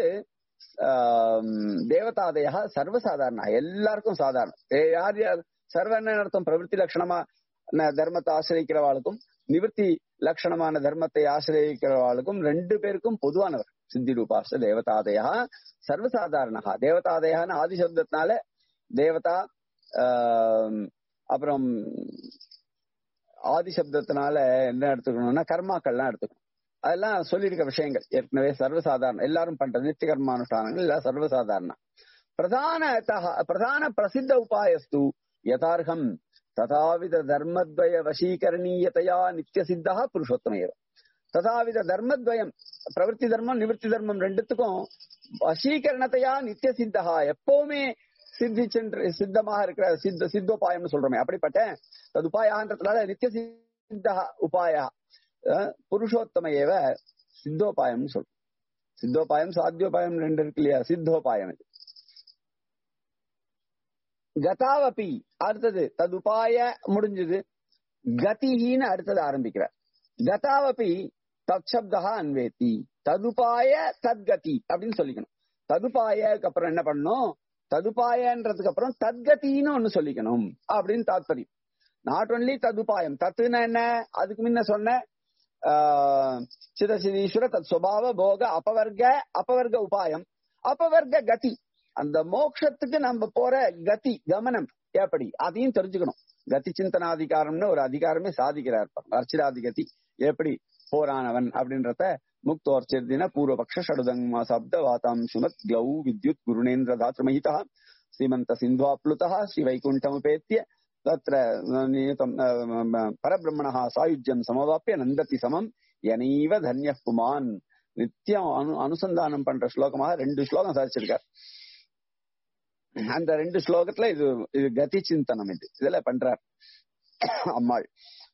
தேவதாதயா சர்வசாதாரண எல்லாருக்கும் சாதாரணம் யார் யார் சர்வ என்ன அர்த்தம் பிரவருத்தி லட்சணமா தர்மத்தை ஆசிரியக்கிறவாளுக்கும் நிவர்த்தி லட்சணமான தர்மத்தை ஆசிரியக்கிறவாளுக்கும் ரெண்டு பேருக்கும் பொதுவானவர் சித்தி ரூபாச தேவதாதயா சர்வசாதாரணா தேவதாதயான்னு ஆதிசப்தத்தினால தேவதா அப்புறம் ஆதிசப்தத்தினால என்ன எடுத்துக்கணும்னா கர்மாக்கள்லாம் எடுத்துக்கணும் அதெல்லாம் சொல்லியிருக்க விஷயங்கள் ஏற்கனவே சர்வசாதாரணம் எல்லாரும் பண்ற நித்திய கர்மானுஷ்டானங்கள் எல்லாம் சர்வசாதாரணம் பிரதான பிரதான பிரசித்த உபாயஸ்து யதார்த்தம் ததாவித தர்மத்வய வசீகரணீயத்தையா நித்திய சித்தா புருஷோத்தமையவ ததாவித தர்மத்வயம் பிரவருத்தி தர்மம் நிவர்த்தி தர்மம் ரெண்டுத்துக்கும் வசீகரணத்தையா நித்திய சித்தகா எப்பவுமே சித்திச்சென்று சித்தமாக இருக்கிற சித்த சித்தோபாயம்னு சொல்றோமே அப்படிப்பட்ட தது உபாயான்றதுனால நித்திய சித்தா உபாயா அஹ், புருஷோத்தம ஏவ சித்தோபாயம் சொல்றோம் சித்தோபாயம் சாத்தியோபாயம் ரெண்டு இருக்கு இல்லையா சித்தோபாயம் இது கதாவபி அடுத்தது ததுபாய முடிஞ்சது கதிஹின்னு அடுத்தது ஆரம்பிக்கிறார் கதாவபி தத்சப்தா அன்வேத்தி ததுபாய தத்கதி அப்படின்னு சொல்லிக்கணும் ததுபாயக்கு அப்புறம் என்ன பண்ணணும் ததுபாயன்றதுக்கு அப்புறம் தத்கத்தின்னு ஒண்ணு சொல்லிக்கணும் அப்படின்னு தாத்பரியம் நாட் ஒன்லி ததுபாயம் தத்துனா என்ன அதுக்கு முன்ன சொன்ன ஆஹ், சிதசிதீஸ்வர தத் சுபாவ போக அபவர்க்க அபவர்க்க உபாயம் அபவர்க்க கதி அந்த மோட்சத்துக்கு நம்ம போற கதி கமனம் எப்படி அதையும் தெரிஞ்சுக்கணும் கதி சிந்தனாதிகாரம்னு ஒரு அதிகாரமே சாதிக்கிறார் பாருங்க. அர்ச்சிராதிகதி எப்படி போரானவன் அப்படின்றத முக்தோர்ச்சிர்தின பூர்வபக்ஷ ஷடுதங்மா சப்த வாதாம் சுமத் க்ளௌ வித்யுத் குருணேந்திர தாத்ரமஹிதா ஸ்ரீமந்த சிந்த்வாப்ளுதா ஸ்ரீ வைகுண்டமுபேத்திய தத்ர நியதம் பரபிரம்மணः சாயுஜ்யம் சமவாப்பிய நந்ததி சமம் எனீவ தன்ய புமான் நித்தியம் அனு அனுசந்தானம் பண்ற ஸ்லோகமாக ரெண்டு ஸ்லோகம் சாதிச்சிருக்கார் அந்த ரெண்டு ஸ்லோகத்துல இது இது கதி சிந்தனம் இது இதுல பண்றார் அம்மாள்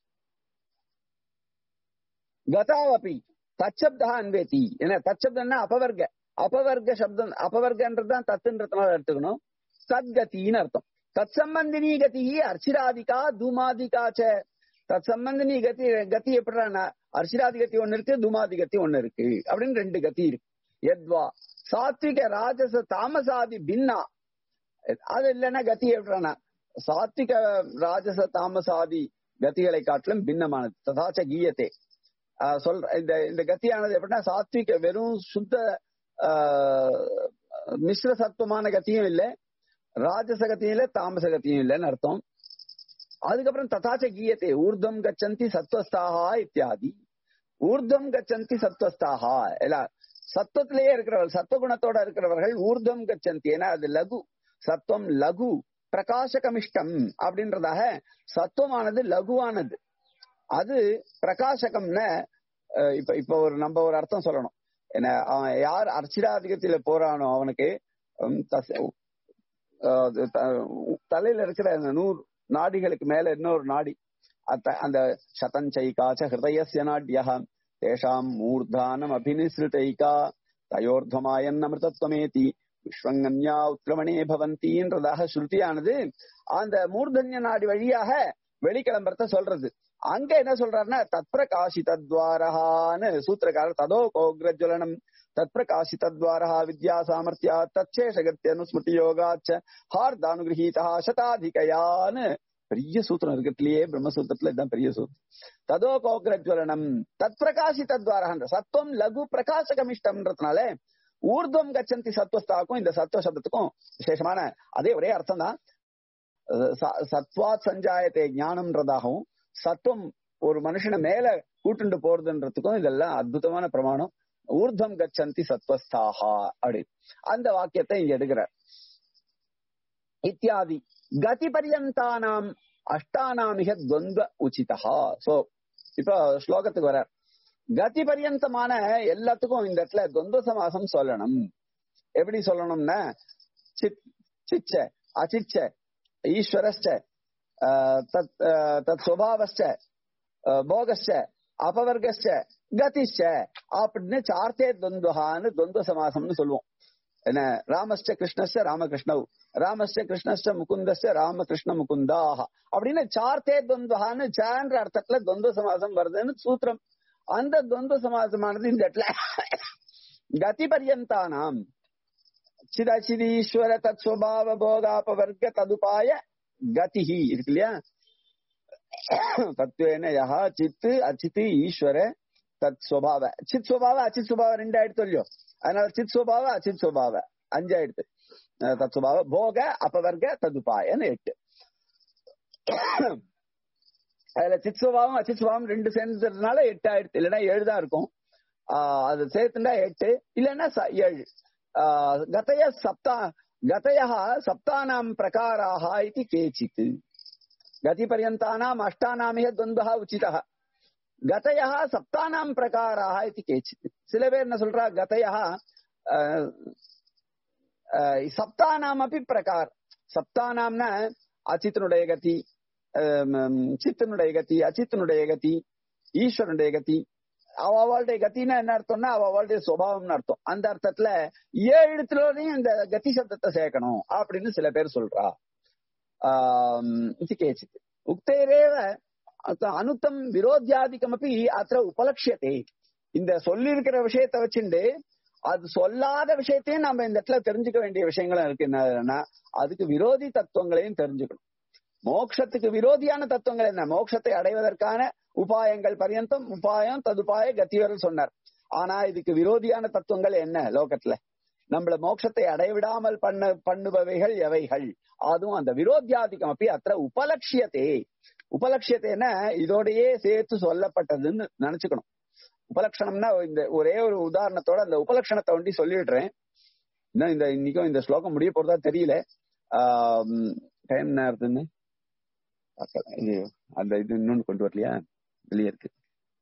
கதாவபி தச்சப்தா அன்வேதி என்ன தச்சப்தம்னா அபவர்க்க அபவர்க்க சப்தம் அபவர்க்கன்றதுதான் தத்துன்றதுனால எடுத்துக்கணும் சத்கத்தின்னு அர்த்தம் தத் சம்பந்தினி கதி அர்ச்சிராதிகா தூமாதிகா ச தத் சம்பந்தினி கதி கதி எப்படின்னா அர்ச்சிராதி கத்தி ஒண்ணு இருக்கு தூமாதி கத்தி ஒண்ணு இருக்கு அப்படின்னு ரெண்டு கத்தி இருக்கு எத்வா சாத்விக ராஜச தாமசாதி பின்னா அது இல்லைன்னா கத்தி எப்படின்னா சாத்விக ராஜச தாமசாதி கத்திகளை காட்டிலும் பின்னமானது ததாச்ச கீயத்தே ஆஹ் சொல்ற இந்த இந்த கத்தியானது எப்படின்னா சாத்விக வெறும் சுத்த ஆஹ், மிஸ்ர சத்துவமான கத்தியும் இல்லை ராஜச கத்தியும் இல்லை தாமச கத்தியும் இல்லைன்னு அர்த்தம் அதுக்கப்புறம் ததாச்ச கீயத்தே ஊர்தம் கச்சந்தி சத்வஸ்தாகா இத்தியாதி ஊர்தம் கச்சந்தி சத்வஸ்தாகா எல்லாம் சத்துவத்திலேயே இருக்கிறவர்கள் சத்துவகுணத்தோட இருக்கிறவர்கள் ஊர்தம் கச்சந்தி ஏன்னா அது லகு சத்துவம் லகு பிரகாசகமிஷ்டம் அப்படின்றதாக சத்துவமானது லகுவானது அது பிரகாசகம்னு அஹ், இப்ப இப்ப ஒரு நம்ம ஒரு அர்த்தம் சொல்லணும் என்ன அவன் யார் அர்ச்சிராதிகத்தில போறானோ அவனுக்கு உம், தச- அஹ், த- தலையில இருக்கிற அந்த நூறு நாடிகளுக்கு மேல இன்னொரு நாடி அத்த- அந்த சதஞ்சைகாச்ச ஹிருதயஸ்ய நாட்யா தேஷாம் மூர்தானம் அபினிசிருதைகா தயோர்தமாயன் அமிர்தத்வமேதி விஸ்வங்கன்யா உத்ரமணே பவந்தின்றதாக ஸ்ருதியானது அந்த மூர்தன்ய நாடி வழியாக வெளிக்கிளம்புறத சொல்றது அங்க என்ன சொல்றாருன்னா தத்பிரகாசி தத்வாரஹான்னு சூத்திரக்காரர் ததோ கோக்ரஜ்வலனம் தத்பிரகாசி தத்வாரஹா வித்யா சாமர்த்தியா தச்சேஷகத்திய அனுஸ்மிருதி யோகாச்ச ஹார்தானுகிரகீதா சதாதிகயான்னு பெரிய சூத்திரம் இருக்கிறதுலயே பிரம்மசூத்திரத்துல இதுதான் பெரிய சூத்திரம் ததோ கோக்ரஜ்வலனம் தத் பிரகாசி தத்வாரஹன்ற சத்துவம் லகு பிரகாசகமிஷ்டம்ன்றதுனால ஊர்துவம் கச்சந்தி சத்வஸ்தாக்கும் இந்த சத்துவ சப்தத்துக்கும் விசேஷமான அதே ஒரே அர்த்தம் தான் சத்வாத் சஞ்சாயத்தை ஞானம்ன்றதாகவும் சத்துவம் ஒரு மனுஷனை மேல கூட்டுண்டு போறதுன்றதுக்கும் இதெல்லாம் அற்புதமான பிரமாணம் ஊர்தம் கச்சந்தி சத்வஸ்தாகா அப்படி அந்த வாக்கியத்தை இங்க எடுக்கிறார் இத்தியாதி கதி பரியந்தானாம் அஷ்டானாமிக துவந்த உச்சிதா சோ இப்ப ஸ்லோகத்துக்கு வர கதி பரியந்தமான எல்லாத்துக்கும் இந்த இடத்துல துவந்த சமாசம் சொல்லணும் எப்படி சொல்லணும்னா சித் சிச்ச அச்சிச்ச ஈஸ்வரஸ்ச தத் தத் சுபாவஸ்ச போகஸ்ச அபவர்கஸ்ச கதிஷ்ச அப்படின்னு சார்த்தே துவந்துகான்னு துவந்த சமாசம்னு சொல்லுவோம் என்ன ராமஸ்ட கிருஷ்ணஸ்ட ராமகிருஷ்ணவ் ராமஸ்ட கிருஷ்ணஸ்ட முகுந்தஸ்ட ராமகிருஷ்ண முகுந்தாக அப்படின்னு சார்த்தே துவந்துகான்னு சான்ற அர்த்தத்துல துவந்த சமாசம் வருதுன்னு சூத்திரம் அந்த துவந்த சமாசமானது இந்த இடத்துல கதி பரியந்தானாம் சிதச்சிதீஸ்வர தத் சுபாவ போகாபவர்க்க ததுபாய கதிஹி இருக்கு இல்லையா தத்துவேன யஹா சித்து அச்சித்து ஈஸ்வர தத் சுபாவ சித் சுபாவ அச்சித் சுபாவ ரெண்டு ஆயிடுத்து இல்லையோ அதனால சித் சுபாவ அச்சித் சுபாவ அஞ்சாயிடுத்து தத் சுபாவ போக அபவர்க்க ததுபாயன்னு எட்டு அதுல சித் சுபாவம் அச்சித் சுபாவம் ரெண்டு சேர்ந்ததுனால எட்டு ஆயிடுத்து இல்லைன்னா ஏழு தான் இருக்கும் ஆஹ் அது சேர்த்துண்டா எட்டு இல்லைன்னா ஏழு गतय सप्ता गतयः सप्तानां प्रकाराः इति केचित् गतिपर्यन्तानाम् अष्टानामिह द्वन्द्वः उचितः गतयः सप्तानां प्रकाराः इति केचित् சில பேர் என்ன சொல்றா கதையா சப்தானாமப்பி பிரகார் சப்தானாம்னா அச்சித்தனுடைய கதி சித்தனுடைய கதி அச்சித்தனுடைய கதி ஈஸ்வரனுடைய கதி அவ அவளுடைய கத்தின்னா என்ன அர்த்தம்னா அவ அவளுடைய சுபாவம்னு அர்த்தம் அந்த அர்த்தத்துல ஏழு இடத்துலயும் இந்த கதி சப்தத்தை சேர்க்கணும் அப்படின்னு சில பேர் சொல்றா ஆஹ் இது கேச்சித் உக்தேரேவ அனுத்தம் விரோத்தியாதிக்கம் அப்படி அத்த உபலட்சியத்தை இந்த சொல்லி இருக்கிற விஷயத்த வச்சுண்டு அது சொல்லாத விஷயத்தையும் நம்ம இந்த இடத்துல தெரிஞ்சுக்க வேண்டிய விஷயங்களும் இருக்கு என்னன்னா அதுக்கு விரோதி தத்துவங்களையும் தெரிஞ்சுக்கணும் மோட்சத்துக்கு விரோதியான தத்துவங்கள் என்ன மோட்சத்தை அடைவதற்கான உபாயங்கள் பரியந்தம் உபாயம் ததுபாய கத்திவரல் சொன்னார் ஆனா இதுக்கு விரோதியான தத்துவங்கள் என்ன லோகத்துல நம்மள மோட்சத்தை அடைவிடாமல் பண்ண பண்ணுபவைகள் எவைகள் அதுவும் அந்த விரோத்தியாதிக்கம் அப்படி அத்த உபலட்சியத்தே உபலட்சியத்தைன்னா இதோடயே சேர்த்து சொல்லப்பட்டதுன்னு நினைச்சுக்கணும் உபலட்சணம்னா இந்த ஒரே ஒரு உதாரணத்தோட அந்த உபலட்சணத்தை ஒண்டி சொல்லிடுறேன் இன்னும் இந்த இன்னைக்கும் இந்த ஸ்லோகம் முடிய போறதா தெரியல டைம் என்ன இருக்குன்னு இது அந்த இது இன்னொன்னு கொண்டு வரலையா வெளியே இருக்கு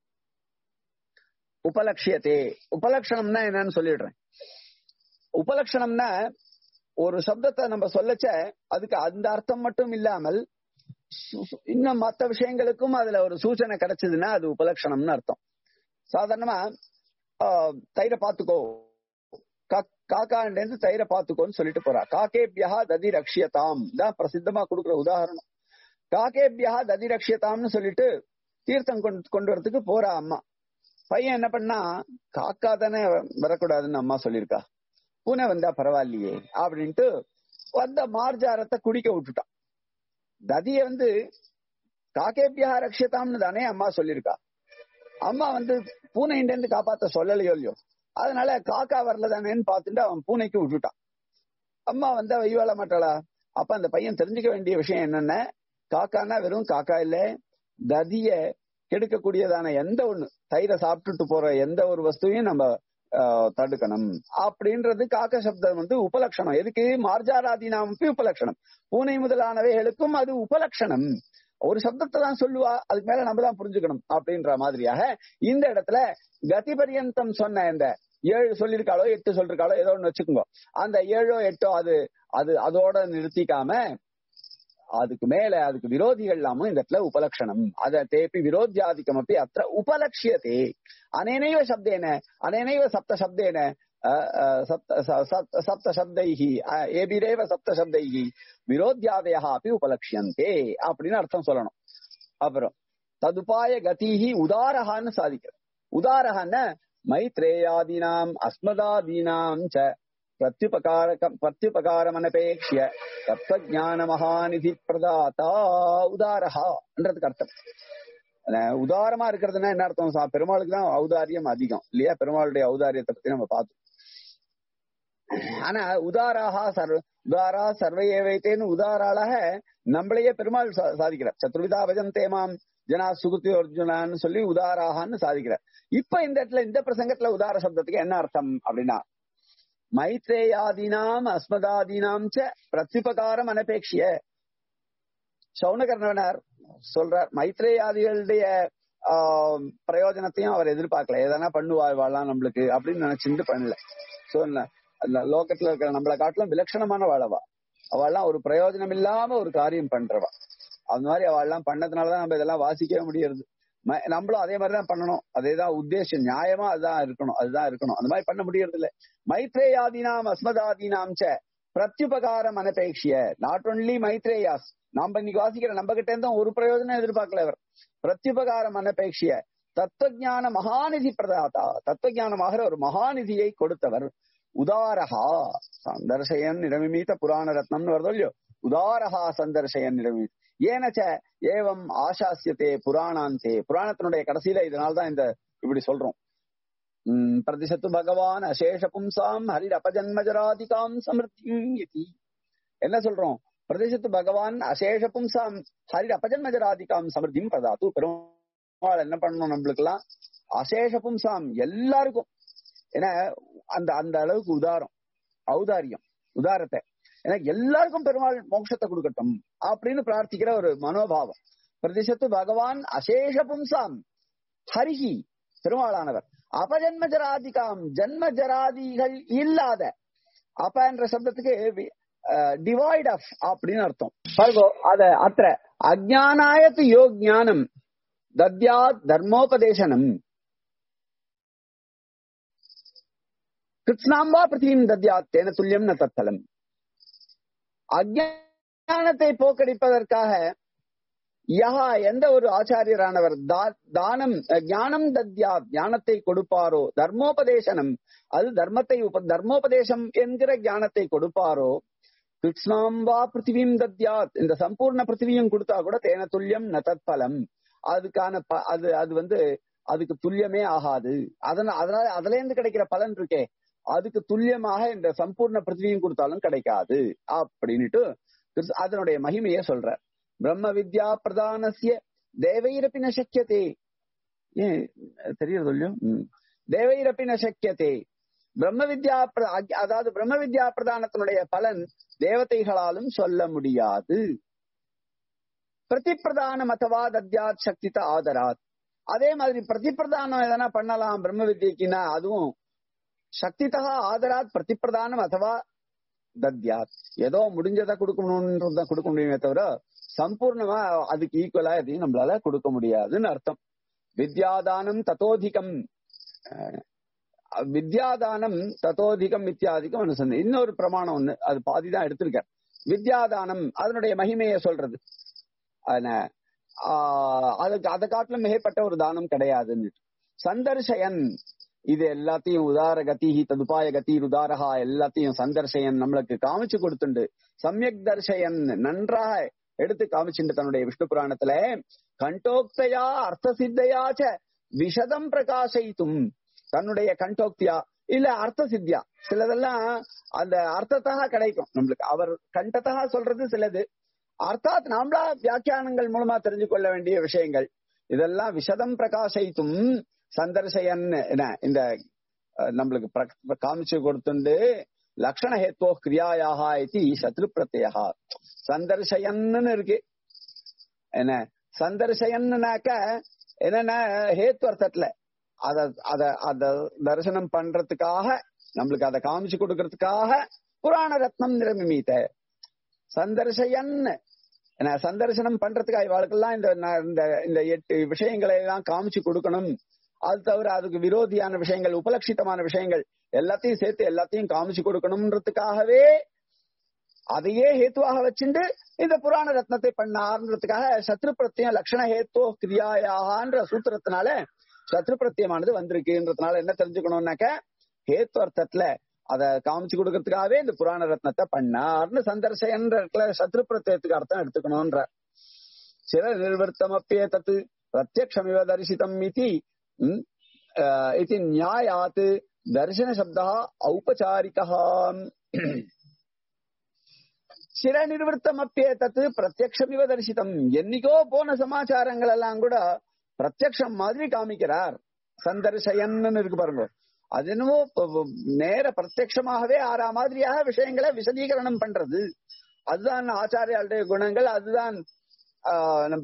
உபலட்சியத்தே உபலட்சணம்னா என்னன்னு சொல்லிடுறேன் உபலட்சணம்னா ஒரு சப்தத்தை நம்ம சொல்லச்ச அதுக்கு அந்த அர்த்தம் மட்டும் இல்லாமல் இன்னும் மற்ற விஷயங்களுக்கும் அதுல ஒரு சூச்சனை கிடைச்சதுன்னா அது உபலட்சணம்னு அர்த்தம் சாதாரணமா தயிரை பாத்துக்கோ காக்காண்டேந்து தயிரை பாத்துக்கோன்னு சொல்லிட்டு போறா காக்கேபியா ததி ரக்ஷியதாம் தான் பிரசித்தமா கொடுக்குற உதாரணம் காக்கேபியா ததி ரக்ஷியதாம்னு சொல்லிட்டு தீர்த்தம் கொண்டு கொண்டு வரதுக்கு போறா அம்மா பையன் என்ன பண்ணா காக்கா தானே வரக்கூடாதுன்னு அம்மா சொல்லியிருக்கா பூனை வந்தா பரவாயில்லையே அப்படின்ட்டு வந்த மார்ஜாரத்தை குடிக்க விட்டுட்டான் ததிய வந்து காக்கேபியா ரக்ஷியதாம்னு தானே அம்மா சொல்லியிருக்கா அம்மா வந்து பூனைண்ட இருந்து காப்பாத்த சொல்லலையோ இல்லையோ அதனால காக்கா வரல தானேன்னு பார்த்துட்டு அவன் பூனைக்கு விட்டுட்டான் அம்மா வந்து வைவாள மாட்டாளா அப்ப அந்த பையன் தெரிஞ்சுக்க வேண்டிய விஷயம் என்னென்ன காக்கானா வெறும் காக்கா இல்ல ததிய கெடுக்கக்கூடியதான எந்த ஒண்ணு தயிரை சாப்பிட்டுட்டு போற எந்த ஒரு வஸ்துவையும் நம்ம தடுக்கணும் அப்படின்றது காக்க சப்தம் வந்து உபலட்சணம் எதுக்கு மார்ஜாராதீனாமப்பி உபலட்சணம் பூனை முதலானவைகளுக்கும் அது உபலட்சணம் ஒரு சப்தத்தை தான் சொல்லுவா அதுக்கு மேல நம்ம தான் புரிஞ்சுக்கணும் அப்படின்ற மாதிரியாக இந்த இடத்துல கதி பரியந்தம் சொன்ன இந்த ஏழு சொல்லிருக்காளோ எட்டு சொல்லிருக்காளோ ஏதோ ஒண்ணு வச்சுக்கோங்க அந்த ஏழோ எட்டோ அது அது அதோட நிறுத்திக்காம அதுக்கு மேல அதுக்கு விரோதிகள் இல்லாம இந்த இடத்துல உபலட்சணம் அத தேப்பி விரோத்தியாதிக்கம் அப்படி அத்த உபலட்சியத்தே அனேனைவ சப்தேன அனேனைவ சப்த சப்தேன சப்த சப்தைஹி ஏபிரேவ சப்த சப்தைஹி விரோத்தியாதயா அப்படி உபலட்சியந்தே அப்படின்னு அர்த்தம் சொல்லணும் அப்புறம் ததுபாய கதிஹி உதாரஹான்னு சாதிக்கிற உதாரஹான்னு மைத்ரேயாதீனாம் அஸ்மதாதீனாம் ச பிரத்யுபகாரகம் பிரத்யுபகாரமனபேட்சிய தத்துவஜான மகாநிதி பிரதாதா உதாரஹா என்றதுக்கு அர்த்தம் உதாரமா இருக்கிறதுனா என்ன அர்த்தம் பெருமாளுக்கு தான் ஔதாரியம் அதிகம் இல்லையா பெருமாளுடைய ஔதாரியத்தை பத்தி நம்ம பார்த்தோம் ஆனா உதாராக சர்வ உதாரா சர்வையே வைத்தேன்னு உதாராளாக நம்மளையே பெருமாள் சாதிக்கிறார் சத்ருவிதா பஜம் தேமாம் ஜனா சுகுத்தி அர்ஜுனான்னு சொல்லி உதாராகான்னு சாதிக்கிறார் இப்ப இந்த இடத்துல இந்த பிரசங்கத்துல உதார சப்தத்துக்கு என்ன அர்த்தம் அப்படின்னா மைத்ரேயாதீனாம் அஸ்மதாதீனாம் ச பிரத்யுபகாரம் அனபேட்சிய சௌனகர்ணவனார் சொல்றார் மைத்ரேயாதிகளுடைய ஆஹ் பிரயோஜனத்தையும் அவர் எதிர்பார்க்கல எதனா பண்ணுவாள் வாழலாம் நம்மளுக்கு அப்படின்னு நினைச்சுட்டு பண்ணல சோ அந்த லோகத்துல இருக்கிற நம்மளை காட்டிலும் விலட்சணமான வாழவா அவள்லாம் ஒரு பிரயோஜனம் இல்லாம ஒரு காரியம் பண்றவா அந்த மாதிரி அவள்லாம் பண்ணதுனாலதான் நம்ம இதெல்லாம் வாசிக்கவே முடியறது நம்மளும் அதே மாதிரிதான் பண்ணணும் அதேதான் உத்தேசம் நியாயமா அதுதான் இருக்கணும் அதுதான் இருக்கணும் அந்த மாதிரி பண்ண முடியறது இல்ல மைத்ரேயாதீனாம் அஸ்மதாதீனாம் ச பிரத்யுபகாரம் அனபேட்சிய நாட் ஒன்லி மைத்ரேயாஸ் நாம இன்னைக்கு வாசிக்கிற நம்ம கிட்ட இருந்தும் ஒரு பிரயோஜனம் எதிர்பார்க்கல அவர் பிரத்யுபகாரம் அனபேட்சிய தத்துவஞான மகாநிதி பிரதாதா தத்துவஞானமாக ஒரு மகாநிதியை கொடுத்தவர் உதாரஹா சந்தர்சயன் நிரமிமீத புராண ரத்னம்னு வருதோ இல்லையோ உதாரஹா சந்தர்சயன் நிரமிமீத ஏனச்ச ஏவம் ஆசாசியத்தே புராணாந்தே புராணத்தினுடைய கடைசியில இதனால்தான் இந்த இப்படி சொல்றோம் உம் பிரதிசத்து பகவான் அசேஷ பும்சாம் ஹரிர் அபஜன்மஜராதிகாம் சமிருத்தி என்ன சொல்றோம் பிரதிசத்து பகவான் அசேஷ பும்சாம் ஹரிர் அபஜன்மஜராதிகாம் சமிருத்தியும் பிரதாத்து பெருமாள் என்ன பண்ணணும் நம்மளுக்கு எல்லாம் அசேஷ பும்சாம் எல்லாருக்கும் ஏன்னா அந்த அந்த அளவுக்கு உதாரம் ஔதாரியம் உதாரத்தை ஏன்னா எல்லாருக்கும் பெருமாள் மோட்சத்தை கொடுக்கட்டும் அப்படின்னு பிரார்த்திக்கிற ஒரு மனோபாவம் பிரதிசத்து பகவான் அசேஷ பும்சாம் ஹரிஹி பெருமாளானவர் அபஜன்ம ஜராதிகாம் ஜன்ம ஜராதிகள் இல்லாத அப்ப என்ற சப்தத்துக்கு டிவைட் ஆஃப் அப்படின்னு அர்த்தம் பாருங்கோ அத அத்த அஜானாயத்து யோக் ஞானம் தத்யாத் தர்மோபதேசனம் கிருத்ஸ்னாம் வா பிருத்திவீம் தத்யாத் தேன துல்லியம் ந தத்தலம் அஜானத்தை போக்கடிப்பதற்காக யஹா எந்த ஒரு ஆச்சாரியரானவர் தானம் ஞானம் தத்யா ஞானத்தை கொடுப்பாரோ தர்மோபதேசனம் அது தர்மத்தை உப தர்மோபதேசம் என்கிற ஞானத்தை கொடுப்பாரோ கிருஷ்ணாம் வா பிருத்திவியும் தத்யாத் இந்த சம்பூர்ண பிருத்திவியும் கொடுத்தா கூட தேன துல்லியம் ந தத்பலம் அதுக்கான அது அது வந்து அதுக்கு துல்லியமே ஆகாது அதனால அதனால அதுல இருந்து கிடைக்கிற பலன் இருக்கே அதுக்கு துல்லியமாக இந்த சம்பூர்ண பிருத்திவியும் கொடுத்தாலும் கிடைக்காது அப்படின்னுட்டு அதனுடைய மகிமையை சொல்ற பிரம்ம வித்யா பிரதானசிய தேவைரப்பி ந சக்கியதே ஏன் தெரியுறது இல்லையோ தேவைரப்பி ந சக்கியதே பிரம்ம வித்யா அதாவது பிரம்ம வித்யா பிரதானத்தினுடைய பலன் தேவதைகளாலும் சொல்ல முடியாது பிரதிப்பிரதானம் அத்தவா தத்யாத் சக்தித ஆதராத் அதே மாதிரி பிரதிப்பிரதானம் எதனா பண்ணலாம் பிரம்ம வித்யக்குன்னா அதுவும் சக்திதா ஆதராத் பிரதிப்பிரதானம் அத்தவா தத்யாத் ஏதோ முடிஞ்சதை கொடுக்கணும்ன்றத கொடுக்க முடியுமே தவிர சம்பூர்ணமா அதுக்கு ஈக்குவலா எதையும் நம்மளால கொடுக்க முடியாதுன்னு அர்த்தம் வித்யாதானம் தத்தோதிகம் வித்யாதானம் தத்தோதிகம் இத்தியாதிகம் அனுசந்தம் இன்னொரு பிரமாணம் ஒண்ணு அது பாதிதான் எடுத்திருக்க வித்யாதானம் அதனுடைய மகிமையை சொல்றது அதுக்கு அதை காட்டிலும் மிகப்பட்ட ஒரு தானம் கிடையாதுன்னு சந்தர்ஷயன் இது எல்லாத்தையும் உதார கதி ததுபாய கதி உதாரகா எல்லாத்தையும் சந்தர்ஷயன் நம்மளுக்கு காமிச்சு கொடுத்துண்டு சமயக் தர்ஷயன் நன்றாக எடுத்து காமிச்சுண்டு தன்னுடைய விஷ்ணு புராணத்துல கண்டோக்தையா அர்த்த சித்தையாச்ச விஷதம் பிரகாசித்தும் தன்னுடைய கண்டோக்தியா இல்ல அர்த்த சித்தியா சிலதெல்லாம் அந்த அர்த்தத்தாக கிடைக்கும் நம்மளுக்கு அவர் கண்டத்தாக சொல்றது சிலது அர்த்தாத் நாமளா வியாக்கியானங்கள் மூலமா தெரிஞ்சு கொள்ள வேண்டிய விஷயங்கள் இதெல்லாம் விஷதம் பிரகாசித்தும் சந்தர்சயன் இந்த நம்மளுக்கு காமிச்சு கொடுத்துண்டு லக்ஷண ஹேத்தோ கிரியாயாக இது சத்ரு பிரத்யா சந்தர்சயன்னு இருக்கு என்ன சந்தர்சயன்னாக்க என்னன்னா ஹேத்து அர்த்தத்துல அத அத அத தரிசனம் பண்றதுக்காக நம்மளுக்கு அதை காமிச்சு கொடுக்கறதுக்காக புராண ரத்னம் நிரமிமீத சந்தர்சயன் சந்தர்சனம் பண்றதுக்காக இவாளுக்கெல்லாம் இந்த இந்த இந்த எட்டு விஷயங்களை எல்லாம் காமிச்சு கொடுக்கணும் அது தவிர அதுக்கு விரோதியான விஷயங்கள் உபலட்சிதமான விஷயங்கள் எல்லாத்தையும் சேர்த்து எல்லாத்தையும் காமிச்சு கொடுக்கணும்ன்றதுக்காகவே அதையே ஹேத்துவாக வச்சுட்டு இந்த புராண ரத்னத்தை பண்ணார்ன்றதுக்காக சத்ரு பிரத்தியம் லட்சண ஹேத்தோ கிரியாயாகன்ற சூத்திரத்தினால சத்ரு பிரத்தியமானது வந்திருக்குன்றதுனால என்ன தெரிஞ்சுக்கணும்னாக்க ஹேத்து அர்த்தத்துல அத காமிச்சு கொடுக்கறதுக்காகவே இந்த புராண ரத்னத்தை பண்ணார்னு சந்தர்சயன்ற சத்ரு பிரத்தியத்துக்கு அர்த்தம் எடுத்துக்கணும்ன்ற சில நிர்வர்த்தம் அப்பே தத்து பிரத்யக்ஷமிவ தரிசிதம் இது இது நியாயாத் தர்சன சப்தா ஔபச்சாரிகா சில நிர்வர்த்தம் அப்பே தத்து பிரத்யக்ஷமிவ தரிசிதம் என்னைக்கோ போன சமாச்சாரங்கள் எல்லாம் கூட பிரத்யக்ஷம் மாதிரி காமிக்கிறார் சந்தர்சயன்னு இருக்கு பாருங்க அது என்னவோ நேர பிரத்யமாகவே ஆறா மாதிரியாக விஷயங்களை விசதீகரணம் பண்றது அதுதான் ஆச்சாரியாளுடைய குணங்கள் அதுதான் நம்ம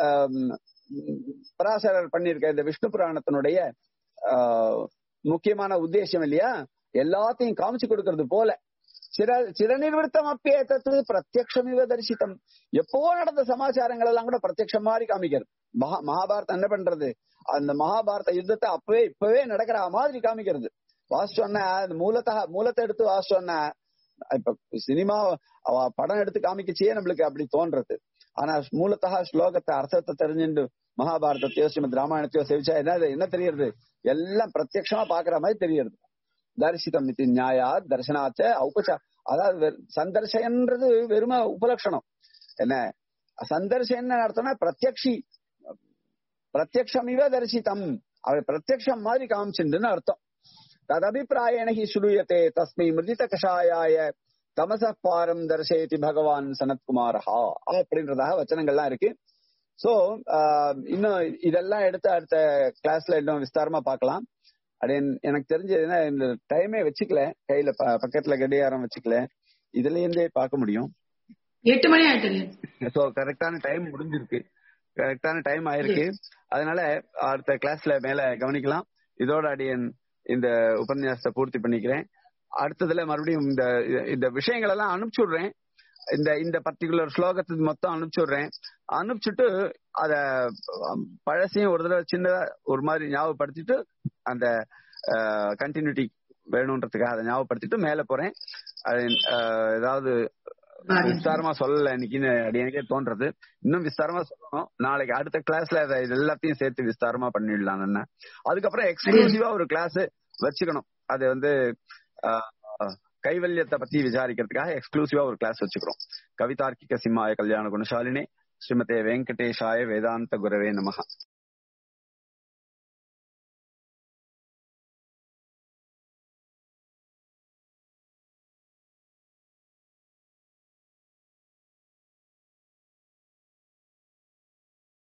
பராசரர் பண்ணிருக்க இந்த விஷ்ணு புராணத்தினுடைய முக்கியமான உத்தேசம் இல்லையா எல்லாத்தையும் காமிச்சு கொடுக்கறது போல சிற சிறநிர்வர்த்தம் அப்பே தத்து பிரத்யக்ஷமிவ தரிசித்தம் எப்போ நடந்த சமாச்சாரங்கள் எல்லாம் கூட பிரத்யக்ஷம் மாதிரி காமிக்கிறது மகா மகாபாரதம் என்ன பண்றது அந்த மகாபாரத யுத்தத்தை அப்பவே இப்பவே நடக்கிற மாதிரி காமிக்கிறது வாசிச்சோன்னா அந்த மூலத்தா மூலத்தை எடுத்து வாசிச்சோன்னா இப்ப சினிமா படம் எடுத்து காமிக்கச்சே நம்மளுக்கு அப்படி தோன்றது ஆனா மூலத்தா ஸ்லோகத்தை அர்த்தத்தை தெரிஞ்சுட்டு மகாபாரதத்தையோ ஸ்ரீமத் ராமாயணத்தையோ செவிச்சா என்ன என்ன தெரியறது எல்லாம் பிரத்யமா பாக்குற மாதிரி தெரியறது தரிசிதம் இது நியாயா தர்சனாச்ச ஔபச்சா அதாவது சந்தர்சன்றது வெறும உபலட்சணம் என்ன சந்தர்சன் அர்த்தம்னா பிரத்யக்ஷி பிரத்யக்ஷமிவ தரிசிதம் அவர் பிரத்யக்ஷம் மாதிரி காமிச்சுன்னு அர்த்தம் ததபிப்பிராயண ஹி சுலூயத்தே தஸ்மை மிருதித கஷாயாய தமச பாரம் தர்சயதி பகவான் சனத்குமாரஹா அப்படின்றதாக வச்சனங்கள்லாம் இருக்கு சோ இன்னும் இதெல்லாம் எடுத்து அடுத்த கிளாஸ்ல இன்னும் விஸ்தாரமா பார்க்கலாம் அது எனக்கு தெரிஞ்சதுன்னா இந்த டைமே வச்சுக்கல கையில பக்கத்துல கடிகாரம் வச்சுக்கல இதுல இருந்தே பார்க்க முடியும் எட்டு மணி ஆயிட்டு சோ கரெக்டான டைம் முடிஞ்சிருக்கு கரெக்டான டைம் ஆயிருக்கு அதனால அடுத்த கிளாஸ்ல மேல கவனிக்கலாம் இதோட அடியன் இந்த உபன்யாசத்தை பூர்த்தி பண்ணிக்கிறேன் அடுத்ததுல மறுபடியும் இந்த இந்த விஷயங்கள் எல்லாம் அனுப்பிச்சு விடுறேன் இந்த இந்த பர்டிகுலர் ஸ்லோகத்துக்கு மொத்தம் அனுப்பிச்சு விடுறேன் அனுப்பிச்சுட்டு அத அஹ், பழசையும் ஒரு தடவை சின்னதா ஒரு மாதிரி ஞாபகப்படுத்திட்டு அந்த கண்டினியூட்டி வேணுன்றதுக்காக அதை ஞாபகப்படுத்திட்டு மேல போறேன் அது, அஹ், ஏதாவது விஸ்தாரமா சொல்லல இன்னைக்குன்னு அப்படி எனக்கே தோன்றது இன்னும் விஸ்தாரமா சொல்லணும் நாளைக்கு அடுத்த கிளாஸ்ல அதை இது எல்லாத்தையும் சேர்த்து விஸ்தாரமா பண்ணிடலாம் என்ன அதுக்கப்புறம் எக்ஸ்க்ளூசிவா ஒரு கிளாஸ் வச்சுக்கணும் அது வந்து ஆஹ், கைவல்யத்தை பத்தி விசாரிக்கிறதுக்காக எக்ஸ்க்ளூசிவா ஒரு கிளாஸ் வச்சுக்கிறோம் கவிதார்க்கிக சிம்மாய கல்யாண குணசாலினி ஸ்ரீமதே வெங்கடேஷாய வேதாந்த குரவே நமஹ